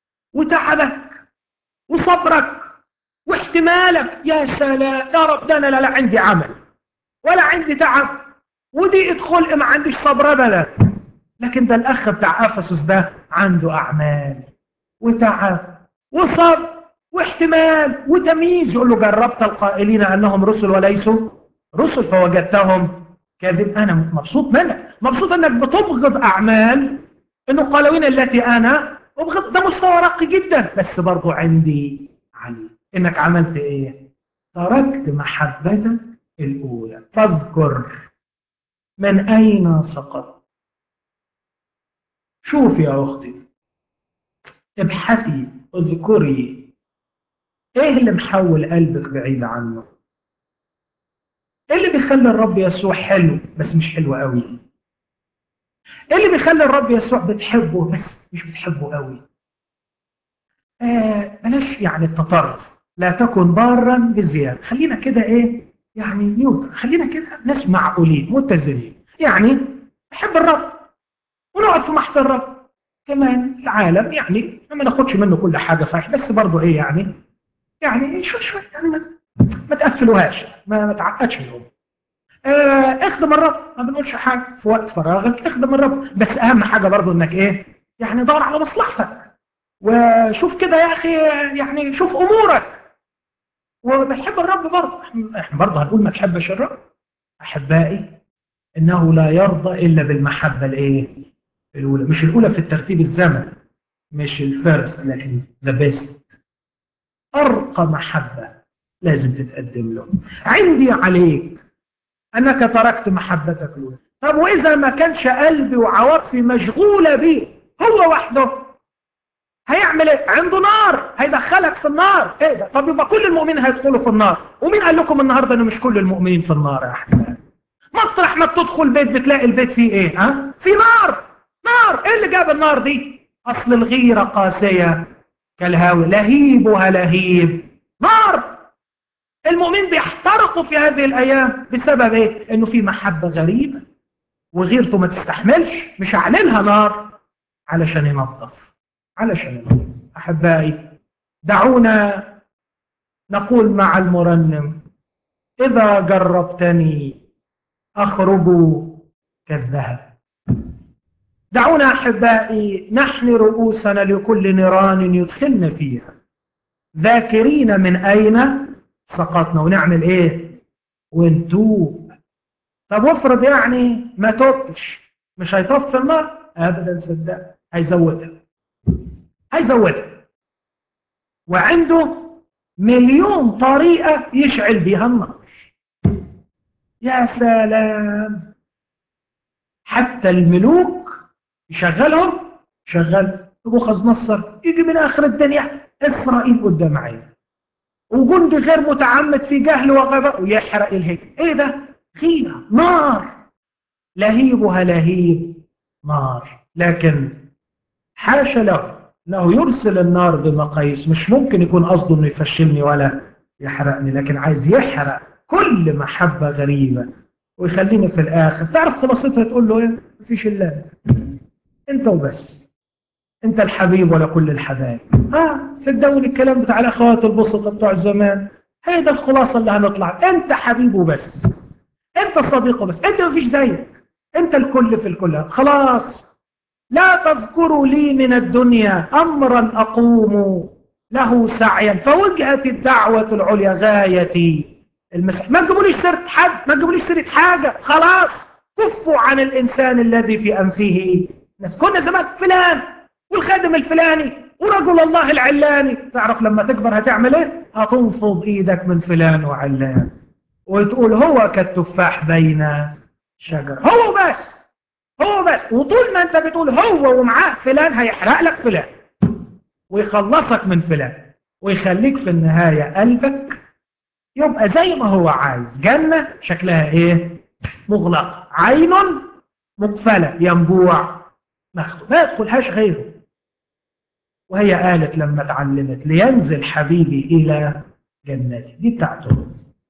وتعبك وصبرك واحتمالك يا سلام يا رب ده انا لا, لا عندي عمل ولا عندي تعب ودي ادخل ما عنديش صبر ابدا لكن ده الاخ بتاع افسس ده عنده اعمال وتعب وصبر واحتمال وتمييز يقول له جربت القائلين انهم رسل وليسوا رسل فوجدتهم كاذب انا مبسوط منك مبسوط انك بتبغض اعمال انه قالوين التي انا ابغض ده مستوى راقي جدا بس برضو عندي علي انك عملت ايه تركت محبتك الاولى فاذكر من اين سقط شوف يا اختي ابحثي اذكري ايه اللي محول قلبك بعيد عنه ايه اللي بيخلي الرب يسوع حلو بس مش حلو قوي ايه اللي بيخلي الرب يسوع بتحبه بس مش بتحبه قوي آه بلاش يعني التطرف لا تكن بارا بزيادة خلينا كده ايه يعني نيوترال خلينا كده ناس معقولين متزنين يعني نحب الرب ونقعد في محضر الرب كمان العالم يعني ما ناخدش منه كل حاجه صحيح بس برضه ايه يعني يعني شوي شوي يعني ما, ما تقفلوهاش ما, ما تعقدش الامور اه اخدم الرب ما بنقولش حاجه في وقت فراغك اخدم الرب بس اهم حاجه برضو انك ايه يعني دور على مصلحتك وشوف كده يا اخي يعني شوف امورك وبتحب الرب برضه احنا برضه هنقول ما تحبش الرب احبائي انه لا يرضى الا بالمحبه الايه الاولى مش الاولى في الترتيب الزمني مش الفيرست لكن ذا بيست ارقى محبه لازم تتقدم له عندي عليك انك تركت محبتك له طب واذا ما كانش قلبي وعواطفي مشغوله بيه هو وحده هيعمل ايه؟ عنده نار هيدخلك في النار ايه ده؟ طب يبقى كل المؤمنين هيدخلوا في النار ومين قال لكم النهارده ان مش كل المؤمنين في النار يا احباب مطرح ما بتدخل بيت بتلاقي البيت فيه ايه ها في نار نار ايه اللي جاب النار دي اصل الغيره قاسيه كالهاوي لهيبها لهيب نار المؤمن بيحترقوا في هذه الايام بسبب ايه انه في محبه غريبه وغيرته ما تستحملش مش اعلنها نار علشان ينظف علشان ينظف احبائي دعونا نقول مع المرنم اذا جربتني اخرج كالذهب دعونا احبائي نحن رؤوسنا لكل نيران يدخلنا فيها ذاكرين من اين سقطنا ونعمل ايه ونتوب طب افرض يعني ما توبتش مش هيطفي النار ابدا صدق هيزودها هيزودها وعنده مليون طريقه يشعل بيها النار يا سلام حتى الملوك يشغلهم شغل نبوخذ نصر يجي من اخر الدنيا اسرائيل قدام عينه وجندي غير متعمد في جهل وغباء ويحرق الهيكل ايه ده غيره نار لهيبها لهيب نار لكن حاشا له انه يرسل النار بمقاييس مش ممكن يكون قصده انه يفشلني ولا يحرقني لكن عايز يحرق كل محبه غريبه ويخليني في الاخر تعرف خلاصتها تقول له ايه مفيش الا انت انت وبس انت الحبيب ولا كل الحبايب اه صدقوني الكلام بتاع الاخوات البسطه بتوع زمان هي ده الخلاصه اللي هنطلع انت حبيب وبس انت صديق وبس انت مفيش زيك انت الكل في الكل خلاص لا تذكروا لي من الدنيا امرا اقوم له سعيا فوجهه الدعوه العليا غايتي المسيح ما تجيبوليش سيره حد ما تجيبوليش سيره حاجه خلاص كفوا عن الانسان الذي في انفه ناس كنا زمان فلان والخادم الفلاني ورجل الله العلاني تعرف لما تكبر هتعمل ايه هتنفض ايدك من فلان وعلان وتقول هو كالتفاح بين شجر هو بس هو بس وطول ما انت بتقول هو ومعاه فلان هيحرق لك فلان ويخلصك من فلان ويخليك في النهاية قلبك يبقى زي ما هو عايز جنة شكلها ايه مغلقة عين مقفلة ينبوع مخلوق ما يدخلهاش غيره وهي قالت لما اتعلمت لينزل حبيبي إلى جنتي دي بتاعته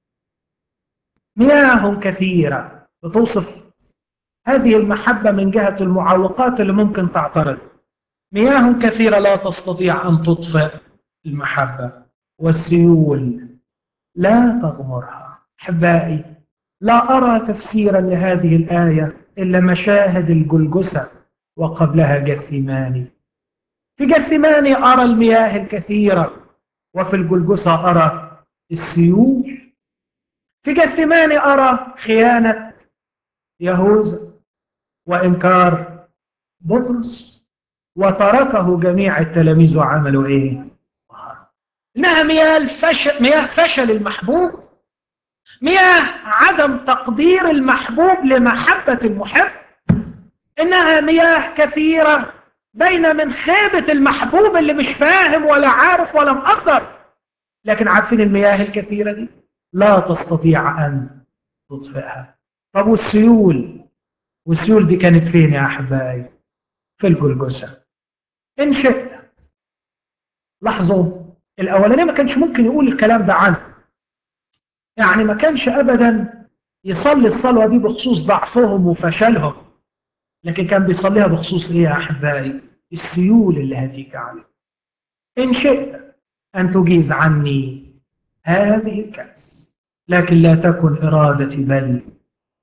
مياه كثيرة بتوصف هذه المحبة من جهة المعوقات اللي ممكن تعترض مياه كثيرة لا تستطيع أن تطفئ المحبة والسيول لا تغمرها أحبائي لا أرى تفسيرا لهذه الآية إلا مشاهد الجلجسة وقبلها جثماني في جثماني أرى المياه الكثيرة وفي الجلجسة أرى السيول في جثماني أرى خيانة يهوذا وإنكار بطرس وتركه جميع التلاميذ وعملوا إيه؟ إنها مياه الفشل مياه فشل المحبوب مياه عدم تقدير المحبوب لمحبة المحب إنها مياه كثيرة بين من خيبة المحبوب اللي مش فاهم ولا عارف ولا مقدر لكن عارفين المياه الكثيرة دي لا تستطيع أن تطفئها طب والسيول والسيول دي كانت فين يا أحبائي في الجلجسة إن شئت لاحظوا الأولانية ما كانش ممكن يقول الكلام ده عنه يعني ما كانش أبدا يصلي الصلوة دي بخصوص ضعفهم وفشلهم لكن كان بيصليها بخصوص ايه يا احبائي السيول اللي هتيجي عليه ان شئت ان تجيز عني هذه الكاس لكن لا تكن ارادتي بل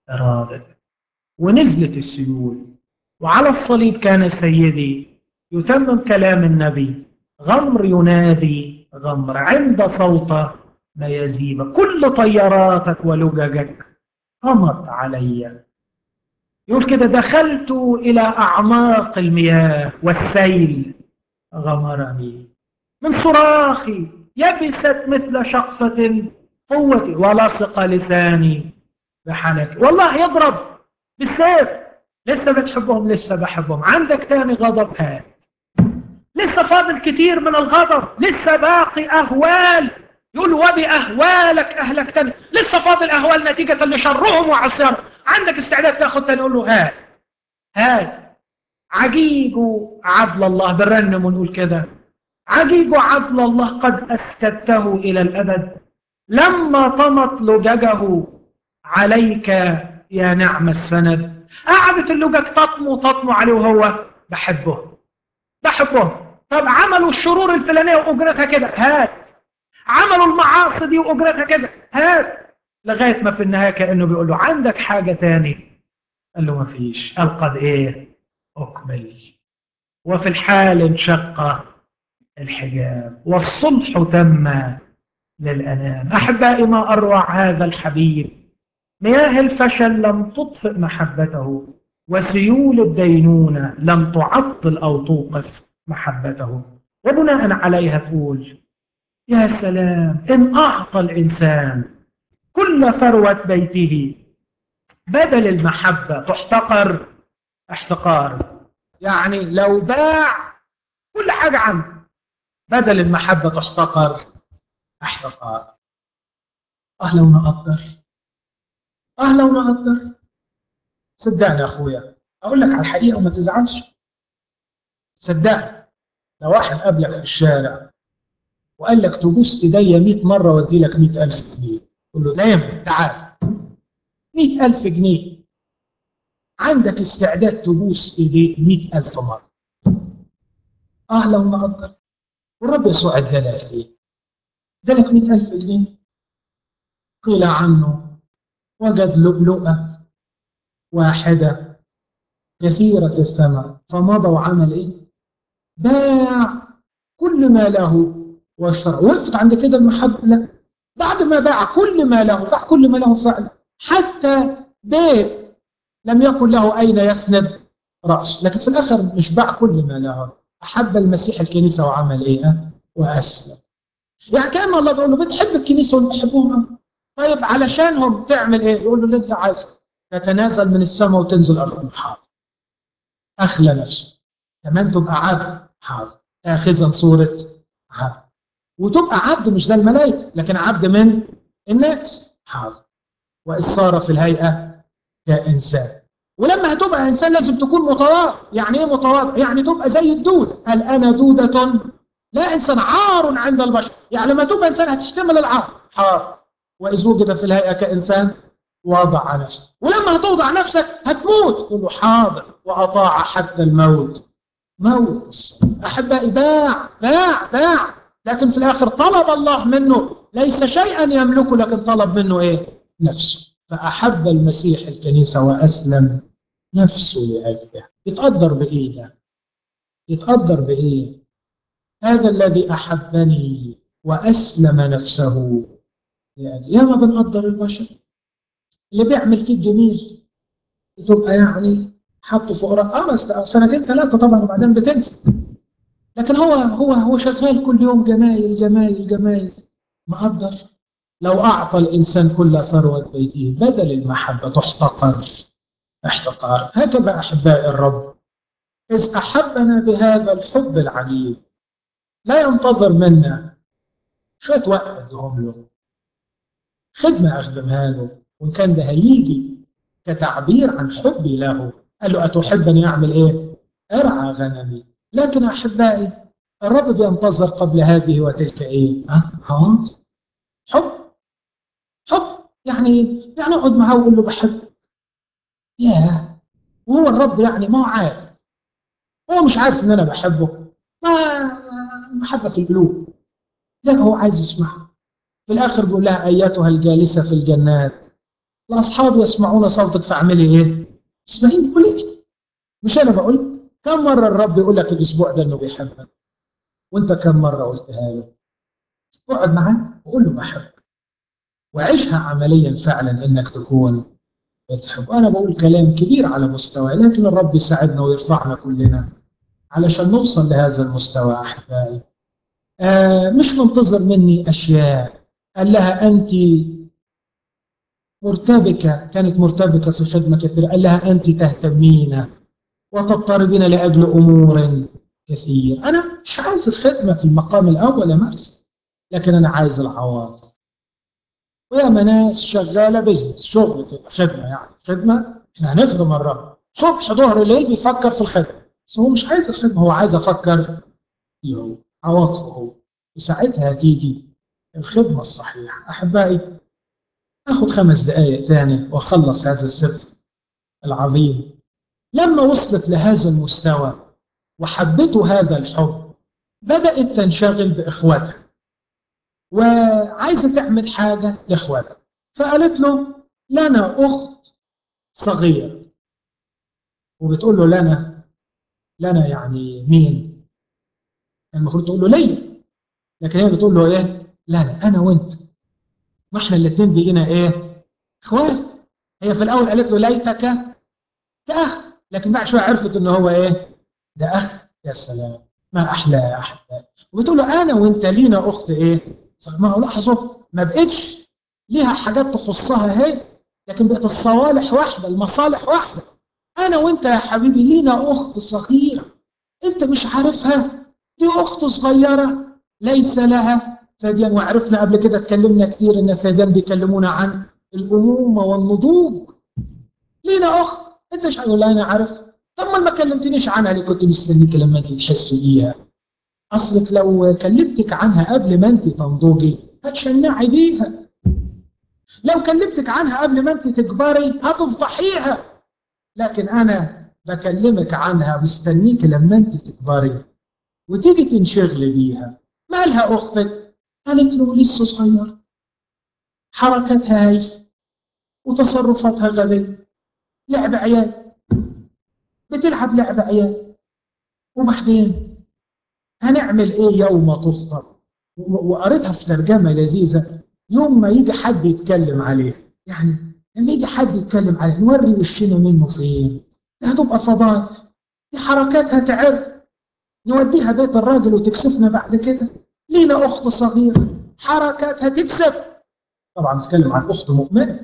إرادتك ونزلت السيول وعلى الصليب كان سيدي يتمم كلام النبي غمر ينادي غمر عند صوته ما يزيب كل طياراتك ولججك قمت علي يقول كده دخلت إلى أعماق المياه والسيل غمرني من صراخي يبست مثل شقفة قوتي ولصق لساني بحنكي والله يضرب بالسيف لسه بتحبهم لسه بحبهم عندك تاني غضب هات لسه فاضل كتير من الغضب لسه باقي أهوال يقول وبأهوالك أهلكتني لسه فاضل أهوال نتيجة لشرهم وعصيانهم عندك استعداد تاخد تاني يقول له هات هات عجيج عدل الله برنم ونقول كده عجيج عدل الله قد أسكته إلى الأبد لما طمت لججه عليك يا نعم السند قعدت اللجج تطمو تطمو عليه وهو بحبه بحبه طب عملوا الشرور الفلانية وأجرتها كده هات عملوا المعاصي دي وأجرتها كده هات لغاية ما في النهاية كأنه بيقول له عندك حاجة تاني قال له ما فيش قال قد إيه أكمل وفي الحال انشق الحجاب والصلح تم للأنام أحبائي ما أروع هذا الحبيب مياه الفشل لم تطفئ محبته وسيول الدينونة لم تعطل أو توقف محبته وبناء عليها تقول يا سلام إن أعطى الإنسان كل ثروة بيته بدل المحبة تحتقر احتقار يعني لو باع كل حاجة عنه بدل المحبة تحتقر احتقار اه لو نقدر اه لو نقدر صدقني يا اخويا اقول لك على الحقيقه وما تزعلش صدقني لو واحد قابلك في الشارع وقال لك تبوس ايديا 100 مره وادي لك 100000 جنيه قول له دايما تعال 100000 جنيه عندك استعداد تبوس ايديك 100000 مره اه لو نقدر والرب يسوع ادالك ايه؟ ادالك 100000 جنيه قيل عنه وجد لؤلؤه واحده كثيره الثمر فمضى وعمل ايه؟ باع كل ما له واشترى وقفت عند كده المحبه لا بعد ما باع كل ما له باع كل ما له فعلا حتى بيت لم يكن له اين يسند راس لكن في الاخر مش باع كل ما له احب المسيح الكنيسه وعمل ايه؟ واسلم يعني كان الله بيقول له بتحب الكنيسه واللي بيحبوها طيب علشانهم تعمل ايه؟ يقول له اللي انت عايزه تتنازل من السماء وتنزل الارض حاضر اخلى نفسه كمان تبقى عبد حاضر اخذا صوره عبد وتبقى عبد مش زي الملائكه لكن عبد من الناس حاضر واذ صار في الهيئه كانسان ولما هتبقى انسان لازم تكون متواضع يعني ايه متواضع يعني تبقى زي الدوده هل انا دوده لا انسان عار عند البشر يعني لما تبقى انسان هتحتمل العار حاضر واذ وجد في الهيئه كانسان وضع نفسه ولما هتوضع نفسك هتموت تقول له حاضر واطاع حتى الموت موت احبائي باع باع باع لكن في الاخر طلب الله منه ليس شيئا يملكه لكن طلب منه ايه نفسه فاحب المسيح الكنيسه واسلم نفسه لاجلها يتقدر بايه ده يتقدر بايه هذا الذي احبني واسلم نفسه يعني ياما بنقدر البشر اللي بيعمل فيك جميل تبقى يعني حطه فوق رأ... اه بس سنتين ثلاثه طبعا وبعدين بتنسى لكن هو هو هو شغال كل يوم جمايل جمايل جمايل مقدر لو اعطى الانسان كل ثروه بيته بدل المحبه تحتقر احتقار هكذا احباء الرب اذ احبنا بهذا الحب العجيب لا ينتظر منا شويه وقت ادهم له خدمه اخدمها له وان كان ده هيجي كتعبير عن حبي له قال له اتحبني اعمل ايه؟ ارعى غنمي لكن احبائي الرب بينتظر قبل هذه وتلك ايه؟ ها؟ ها؟ حب حب يعني يعني اقعد معاه واقول له بحب ياه وهو الرب يعني ما هو عارف هو مش عارف ان انا بحبه ما محبه في القلوب ده هو عايز يسمعها في الاخر بيقول لها ايتها الجالسه في الجنات الاصحاب يسمعون صوتك فاعملي ايه؟ اسمعيني قولي مش انا بقول كم مره الرب يقول لك الاسبوع ده انه بيحبك وانت كم مره قلتها له اقعد معاه وقول له بحبك وعيشها عمليا فعلا انك تكون بتحب انا بقول كلام كبير على مستوى لكن الرب يساعدنا ويرفعنا كلنا علشان نوصل لهذا المستوى احبائي آه مش منتظر مني اشياء قال لها انت مرتبكه كانت مرتبكه في خدمه كثيره قال لها انت تهتمين وتضطربين لاجل امور كثير انا مش عايز الخدمه في المقام الاول يا مرسي لكن انا عايز العواطف وياما ناس شغاله بزنس شغل كده خدمه يعني خدمه احنا هنخدم الرب صبح ظهر ليل بيفكر في الخدمه بس هو مش عايز الخدمه هو عايز افكر فيه عواطفه هو وساعتها هتيجي الخدمه الصحيحه احبائي اخذ خمس دقائق تاني واخلص هذا السر العظيم لما وصلت لهذا المستوى وحبته هذا الحب بدأت تنشغل بإخواتها وعايزة تعمل حاجة لإخواتها فقالت له لنا أخت صغيرة وبتقول له لنا لنا يعني مين؟ المفروض تقول له ليا لكن هي بتقول له ايه؟ لنا انا وانت ما احنا الاثنين بقينا ايه؟ اخوات هي في الاول قالت له ليتك كاخ لكن بعد شويه عرفت ان هو ايه؟ ده اخ يا سلام ما احلى يا احباب وبتقول له انا وانت لينا اخت ايه؟ ما هو لاحظوا ما بقتش ليها حاجات تخصها هي لكن بقت الصوالح واحده المصالح واحده انا وانت يا حبيبي لينا اخت صغيره انت مش عارفها دي اخت صغيره ليس لها ثديان وعرفنا قبل كده اتكلمنا كتير ان الثديان بيكلمونا عن الامومه والنضوج لينا اخت انت مش هتقول انا عارف طب ما ما كلمتنيش عنها ليه كنت مستنيك لما انت تحسي بيها اصلك لو كلمتك عنها قبل ما انت تنضجي هتشنعي بيها لو كلمتك عنها قبل ما انت تكبري هتفضحيها لكن انا بكلمك عنها مستنيك لما انت تكبري وتيجي تنشغلي بيها مالها اختك قالت له لسه صغير حركتها هايفه وتصرفاتها غبيه لعب عيال بتلعب لعب عيال وبعدين هنعمل ايه يوم تفطر وقريتها في ترجمه لذيذه يوم ما يجي حد يتكلم عليه يعني لما يجي حد يتكلم عليه نوري وشنا منه فين دي هتبقى فضايح دي حركاتها تعر نوديها بيت الراجل وتكسفنا بعد كده لينا اخت صغيره حركاتها تكسف طبعا نتكلم عن اخت مؤمنه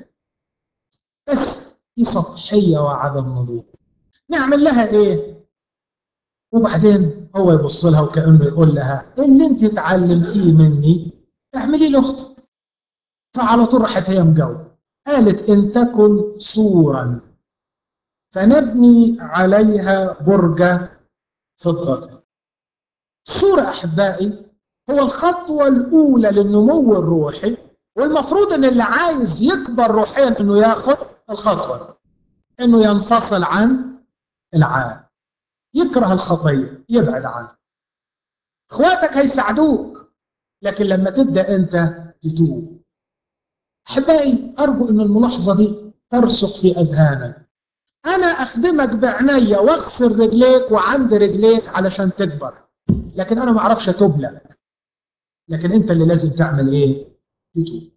بس دي سطحيه وعدم نضوج نعمل لها ايه وبعدين هو يبص لها وكانه يقول لها اللي انت اتعلمتيه مني اعملي لاختك فعلى طول راحت هي مجاوبه قالت ان تكن سورا فنبني عليها برج فضة سورة أحبائي هو الخطوة الأولى للنمو الروحي والمفروض أن اللي عايز يكبر روحيا أنه ياخد الخطوة أنه ينفصل عن العالم يكره الخطية يبعد عنها اخواتك هيساعدوك لكن لما تبدأ أنت تتوب أحبائي أرجو أن الملاحظة دي ترسخ في أذهانك أنا أخدمك بعناية وأغسل رجليك وعند رجليك علشان تكبر لكن أنا ما أعرفش أتوب لك لكن أنت اللي لازم تعمل إيه؟ تتوب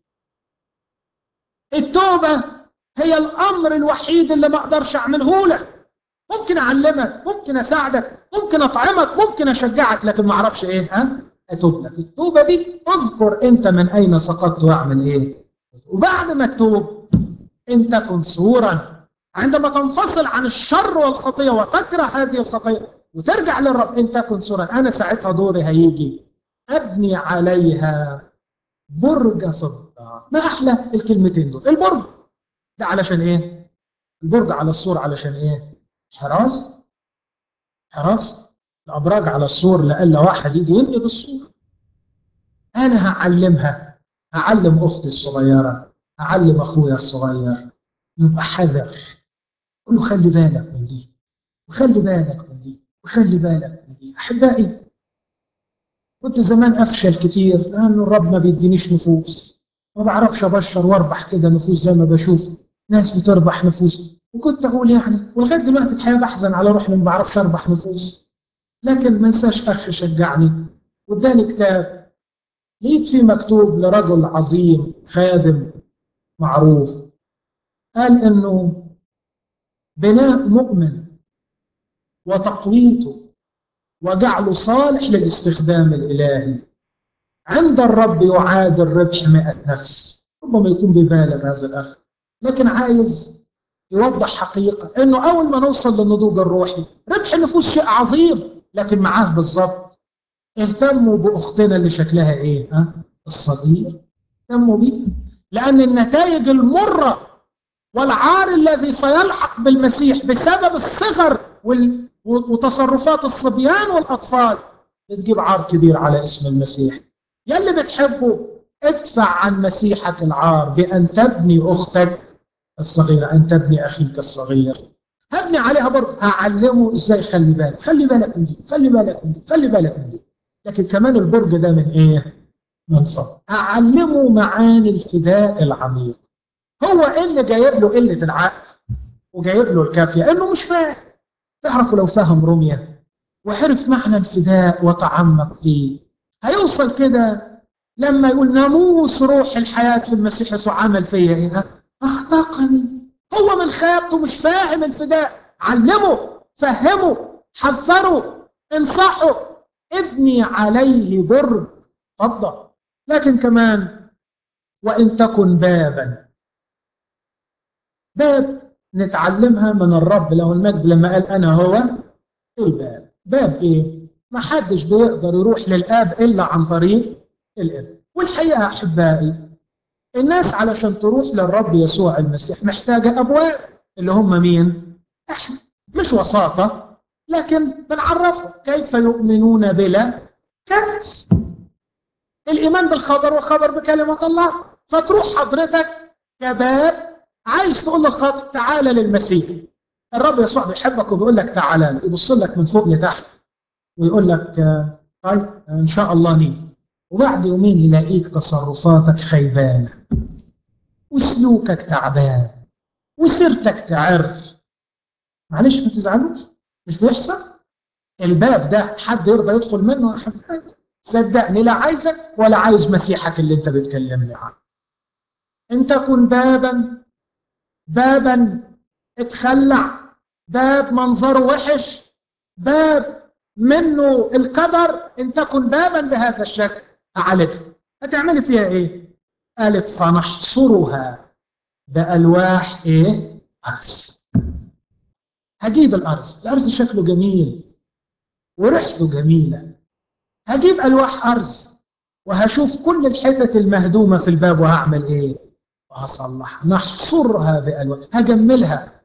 التوبة هي الأمر الوحيد اللي ما أقدرش أعمله لك ممكن أعلمك ممكن أساعدك ممكن أطعمك ممكن أشجعك لكن ما أعرفش إيه ها؟ أتوب لك التوبة دي اذكر أنت من أين سقطت وأعمل إيه؟ وبعد ما تتوب أنت كن سورا عندما تنفصل عن الشر والخطية وتكره هذه الخطية وترجع للرب أن تكن سورا أنا ساعتها دوري هيجي أبني عليها برج فضة ما أحلى الكلمتين دول البرج ده علشان إيه؟ البرج على السور علشان إيه؟ حراس حراس الأبراج على السور لألا واحد يجي ينقل السور أنا هعلمها هعلم أختي الصغيرة هعلم أخويا الصغير يبقى حذر قول له خلي بالك من دي وخلي بالك من دي وخلي بالك من دي احبائي كنت زمان افشل كتير لانه الرب ما بيدينيش نفوس ما بعرفش ابشر واربح كده نفوس زي ما بشوف ناس بتربح نفوس وكنت اقول يعني ولغايه دلوقتي الحقيقه بحزن على روحي ما بعرفش اربح نفوس لكن ما انساش اخ شجعني واداني كتاب لقيت فيه مكتوب لرجل عظيم خادم معروف قال انه بناء مؤمن وتقويته وجعله صالح للاستخدام الالهي عند الرب يعادل ربح مئة نفس ربما يكون ببالغ هذا الاخ لكن عايز يوضح حقيقه انه اول ما نوصل للنضوج الروحي ربح النفوس شيء عظيم لكن معاه بالظبط اهتموا باختنا اللي شكلها ايه ها الصغير اهتموا بيه لان النتائج المره والعار الذي سيلحق بالمسيح بسبب الصغر وال... وتصرفات الصبيان والاطفال بتجيب عار كبير على اسم المسيح يا اللي بتحبه ادفع عن مسيحك العار بان تبني اختك الصغيره ان تبني اخيك الصغير هبني عليها برضه هعلمه ازاي خلي بالك خلي بالك من دي خلي بالك من دي خلي بالك من دي لكن كمان البرج ده من ايه من فضل اعلمه معاني الفداء العميق هو ايه اللي جايب له قله العقل وجايب له الكافيه انه مش فاهم تعرفوا لو فهم رميه وعرف معنى الفداء وتعمق فيه هيوصل كده لما يقول ناموس روح الحياه في المسيح يسوع عمل فيا ايه اعتقني هو من خيبته مش فاهم الفداء علمه فهمه حذره انصحه ابني عليه برج اتفضل لكن كمان وان تكن بابا باب نتعلمها من الرب له المجد لما قال انا هو الباب باب ايه ما حدش بيقدر يروح للاب الا عن طريق الابن والحقيقه احبائي الناس علشان تروح للرب يسوع المسيح محتاجه ابواب اللي هم مين احنا مش وساطه لكن بنعرفهم كيف يؤمنون بلا كأس الإيمان بالخبر والخبر بكلمة الله فتروح حضرتك كباب عايز تقول للخاطئ تعالى للمسيح الرب يسوع بيحبك وبيقول لك تعالى يبص لك من فوق لتحت ويقول لك طيب ان شاء الله نيجي وبعد يومين يلاقيك تصرفاتك خيبانه وسلوكك تعبان وسيرتك تعر معلش ما تزعلوش مش بيحصل الباب ده حد يرضى يدخل منه يا حبيبي صدقني لا عايزك ولا عايز مسيحك اللي انت بتكلمني عنه ان تكن بابا بابا اتخلع باب منظره وحش باب منه القدر ان تكن بابا بهذا الشكل اعالجها هتعملي فيها ايه قالت فنحصرها بالواح ايه ارز هجيب الارز الارز شكله جميل وريحته جميله هجيب الواح ارز وهشوف كل الحتت المهدومه في الباب وهعمل ايه وهصلحها نحصرها بالواح هجملها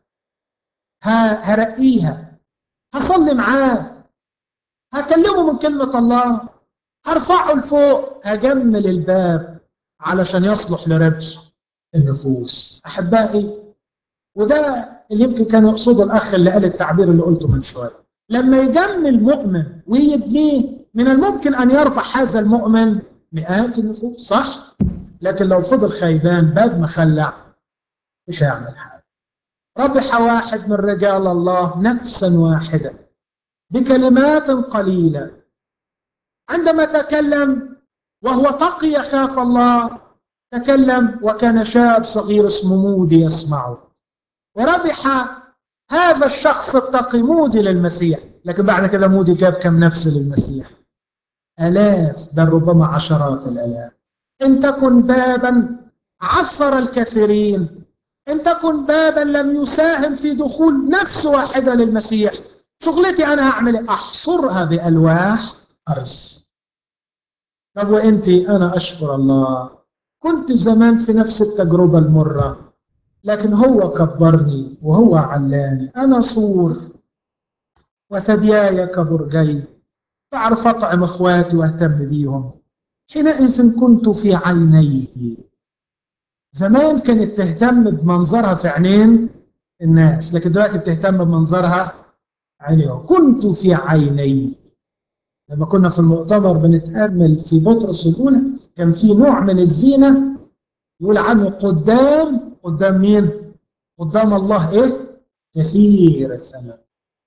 هرقيها هصلي معاه هكلمه من كلمه الله هرفعه لفوق هجمل الباب علشان يصلح لربح النفوس احبائي وده اللي يمكن كان يقصده الاخ اللي قال التعبير اللي قلته من شويه لما يجمل مؤمن ويبنيه من الممكن ان يربح هذا المؤمن مئات النفوس صح لكن لو فضل خيبان باب مخلع مش هيعمل حاجه ربح واحد من رجال الله نفسا واحده بكلمات قليله عندما تكلم وهو تقي يخاف الله تكلم وكان شاب صغير اسمه مودي يسمعه وربح هذا الشخص التقي مودي للمسيح لكن بعد كده مودي جاب كم نفس للمسيح آلاف بل ربما عشرات الآلاف إن تكن بابا عثر الكثيرين إن تكن بابا لم يساهم في دخول نفس واحدة للمسيح شغلتي أنا هعمل أحصرها بألواح أرز طب وأنت أنا أشكر الله كنت زمان في نفس التجربة المرة لكن هو كبرني وهو علاني أنا صور وثدياي كبرجي بعرف أطعم إخواتي وأهتم بيهم حينئذ كنت في عينيه زمان كانت تهتم بمنظرها في عينين الناس لكن دلوقتي بتهتم بمنظرها عينيه كنت في عينيه لما كنا في المؤتمر بنتأمل في بطرس الأولى كان في نوع من الزينة يقول عنه قدام قدام مين؟ قدام الله ايه كثير الثمن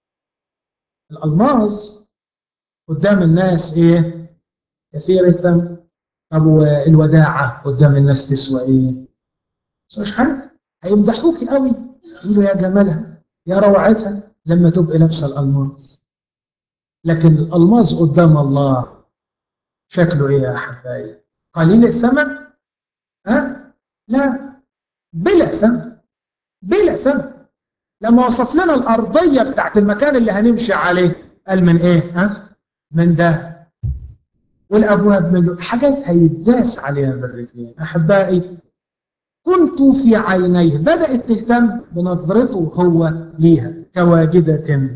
الالماس قدام الناس ايه كثير الثمن طب والوداعه قدام الناس تسوى ايه مش حاجه هيمدحوكي قوي يقولوا يا جمالها يا روعتها لما تبقي لابسه الالماس لكن الالماس قدام الله شكله ايه يا احبائي قليل الثمن ها لا بلا ثمن بلا ثمن لما وصف لنا الارضيه بتاعت المكان اللي هنمشي عليه قال من ايه ها من ده والابواب من حاجات هيداس عليها بالرجلين احبائي كنت في عينيه بدات تهتم بنظرته هو ليها كواجده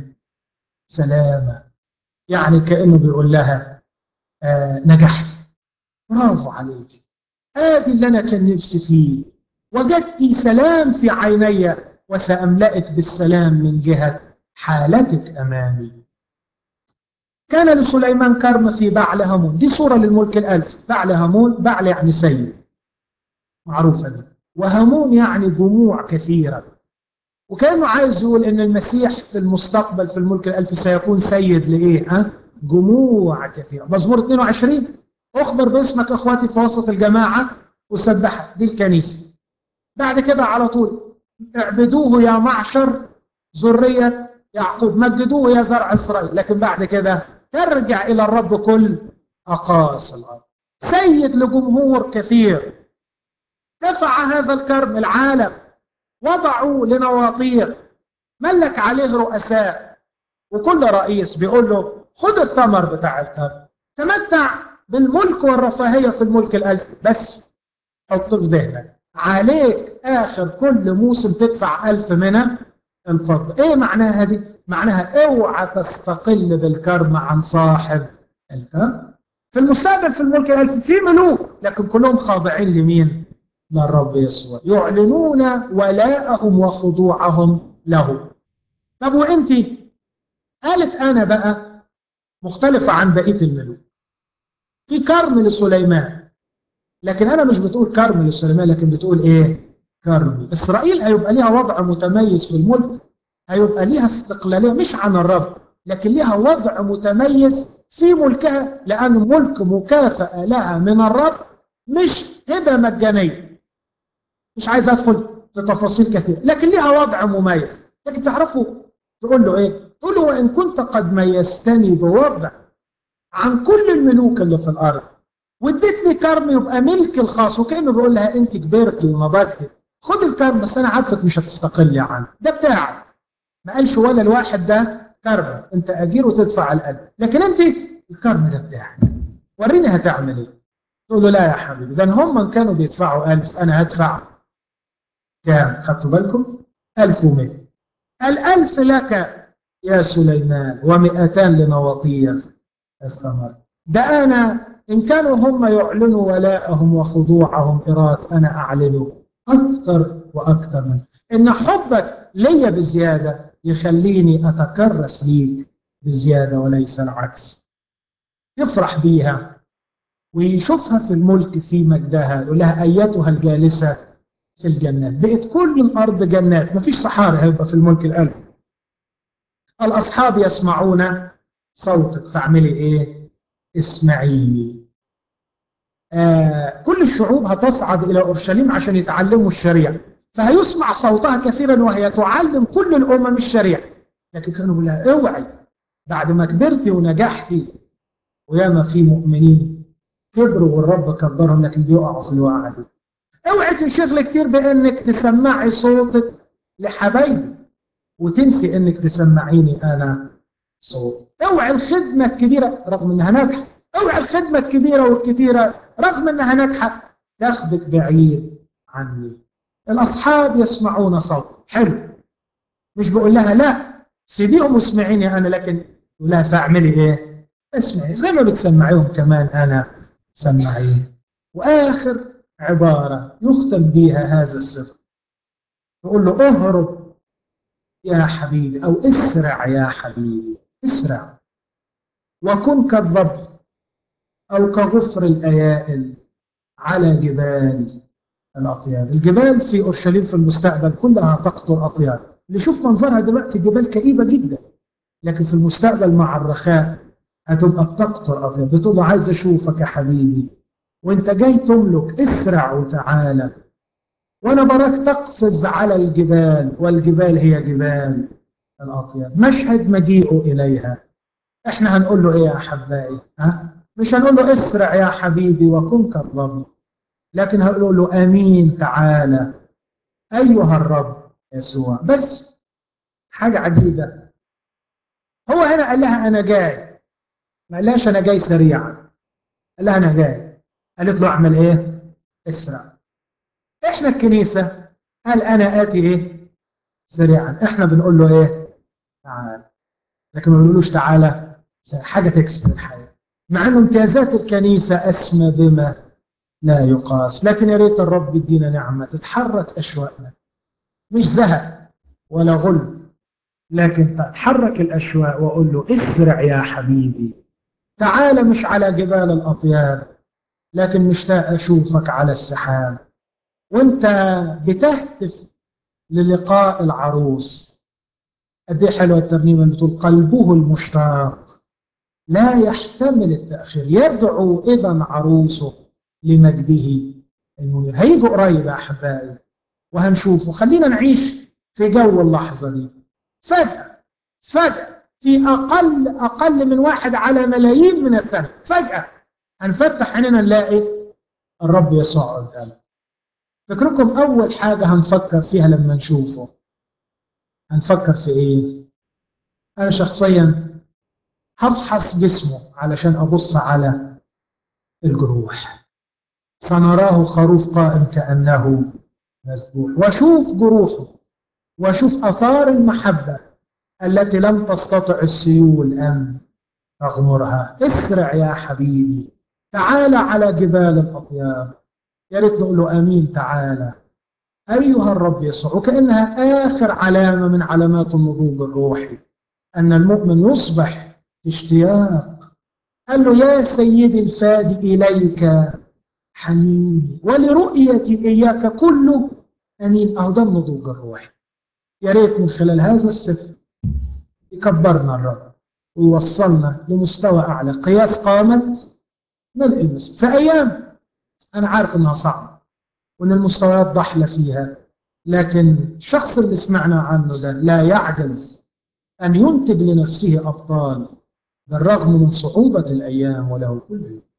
سلامه يعني كانه بيقول لها آه نجحت برافو عليك ادي اللي انا كان نفسي فيه وجدت سلام في عيني وساملأك بالسلام من جهه حالتك امامي كان لسليمان كرم في بعل هامون دي صوره للملك الالف بعل هامون بعل يعني سيد معروفه دي وهامون يعني جموع كثيره وكانه عايز يقول ان المسيح في المستقبل في الملك الالف سيكون سيد لايه ها جموع كثيره مزمور 22 اخبر باسمك اخواتي في وسط الجماعه وسبحها دي الكنيسه بعد كده على طول اعبدوه يا معشر ذريه يعقوب مجدوه يا زرع اسرائيل لكن بعد كده ترجع الى الرب كل اقاصي الارض سيد لجمهور كثير دفع هذا الكرم العالم وضعوا لنواطير ملك عليه رؤساء وكل رئيس بيقول له خد الثمر بتاع الكرم تمتع بالملك والرفاهيه في الملك الالفي بس حط في ذهنك عليك اخر كل موسم تدفع ألف من الفضه ايه معناها دي معناها اوعى تستقل بالكرم عن صاحب الكرم في المستقبل في الملك الالفي في ملوك لكن كلهم خاضعين لمين للرب يسوع يعلنون ولاءهم وخضوعهم له طب وانت قالت انا بقى مختلفه عن بقيه الملوك في كرم لسليمان لكن انا مش بتقول كرم لسليمان لكن بتقول ايه كرم اسرائيل هيبقى ليها وضع متميز في الملك هيبقى ليها استقلاليه مش عن الرب لكن ليها وضع متميز في ملكها لان ملك مكافاه لها من الرب مش هبه مجانيه مش عايز ادخل في تفاصيل كثيره لكن ليها وضع مميز لكن تعرفوا تقول له ايه تقول له وان كنت قد ميزتني بوضع عن كل الملوك اللي في الارض واديتني كرم يبقى ملك الخاص وكانه بيقول لها انت كبرتي ونضجتي خد الكرم بس انا عارفك مش هتستقلي عنه ده بتاعك ما قالش ولا الواحد ده كرم انت اجير وتدفع القلب لكن انت الكرم ده بتاعك وريني هتعمل ايه تقول له لا يا حبيبي ده هم كانوا بيدفعوا ألف أنا هدفع كام خدتوا بالكم ألف ومئة الألف لك يا سليمان ومئتان لنواطير الثمر ده أنا إن كانوا هم يعلنوا ولاءهم وخضوعهم إرات أنا أعلنه أكثر وأكثر من إن حبك ليا بزيادة يخليني أتكرس ليك بزيادة وليس العكس يفرح بيها ويشوفها في الملك في مجدها يقول لها ايتها الجالسه في الجنات بقت كل الارض جنات مفيش صحاري هيبقى في الملك الالف الاصحاب يسمعون صوتك فاعملي ايه اسمعيني آه كل الشعوب هتصعد الى اورشليم عشان يتعلموا الشريعه فهيسمع صوتها كثيرا وهي تعلم كل الامم الشريعه لكن كانوا بيقول لها اوعي بعد ما كبرتي ونجحتي وياما في مؤمنين كبروا والرب كبرهم لكن بيقعوا في الوقعه دي. اوعي تنشغلي كتير بانك تسمعي صوتك لحبايبي وتنسي انك تسمعيني انا صوت. اوعي الخدمه الكبيره رغم انها ناجحه، اوعي الخدمه الكبيره والكتيره رغم انها ناجحه تاخدك بعيد عني. الاصحاب يسمعون صوت، حلو. مش بقول لها لا سيبيهم واسمعيني انا لكن لا فاعملي ايه؟ اسمعي زي ما بتسمعيهم كمان انا سمعين واخر عباره يختم بها هذا السفر يقول له اهرب يا حبيبي او اسرع يا حبيبي اسرع وكن كالظبي او كغفر الايائل على جبال الأطياب الجبال في أورشليم في المستقبل كلها تقطر أطياب اللي شوف منظرها دلوقتي جبال كئيبة جدا لكن في المستقبل مع الرخاء هتبقى بتقطر أطياب بتقول له عايز أشوفك يا حبيبي وانت جاي تملك اسرع وتعالى وانا براك تقفز على الجبال والجبال هي جبال الاطياب مشهد مجيئه اليها احنا هنقول له ايه يا احبائي ها مش هنقول له اسرع يا حبيبي وكن كالظبي لكن هنقول له امين تعالى ايها الرب يسوع بس حاجه عجيبه هو هنا قال لها انا جاي ما قالهاش انا جاي سريعا قال لها انا جاي قالت له اعمل ايه اسرع احنا الكنيسه قال انا اتي ايه سريعا احنا بنقول له ايه تعال لكن ما بنقولوش تعالى حاجه تكسب الحياه مع ان امتيازات الكنيسه اسمى بما لا يقاس لكن يا ريت الرب يدينا نعمه تتحرك اشواقنا مش زهق ولا غل لكن تتحرك الاشواق واقول له اسرع يا حبيبي تعال مش على جبال الاطياب لكن مشتاق اشوفك على السحاب وانت بتهتف للقاء العروس قد ايه حلوه الترنيمه اللي بتقول قلبه المشتاق لا يحتمل التاخير يدعو اذا عروسه لمجده المنير هيجوا قريب يا احبائي وهنشوفه خلينا نعيش في جو اللحظه دي فجاه فجاه في اقل اقل من واحد على ملايين من السنه فجاه هنفتح عيننا نلاقي الرب يسوع قدامنا فكركم اول حاجه هنفكر فيها لما نشوفه هنفكر في ايه انا شخصيا هفحص جسمه علشان ابص على الجروح سنراه خروف قائم كانه مذبوح واشوف جروحه واشوف اثار المحبه التي لم تستطع السيول ان تغمرها اسرع يا حبيبي تعال على جبال الاطياب يا ريت نقول له امين تعالى ايها الرب يسوع وكانها اخر علامه من علامات النضوج الروحي ان المؤمن يصبح في اشتياق قال له يا سيدي الفادي اليك حنيني ولرؤيتي اياك كله انين اهو ده النضوج الروحي يا ريت من خلال هذا السفر يكبرنا الرب ويوصلنا لمستوى اعلى قياس قامه ملء المسجد في ايام انا عارف انها صعبه وان المستويات ضحله فيها لكن الشخص اللي سمعنا عنه ده لا يعجز ان ينتج لنفسه ابطال بالرغم من صعوبه الايام وله كل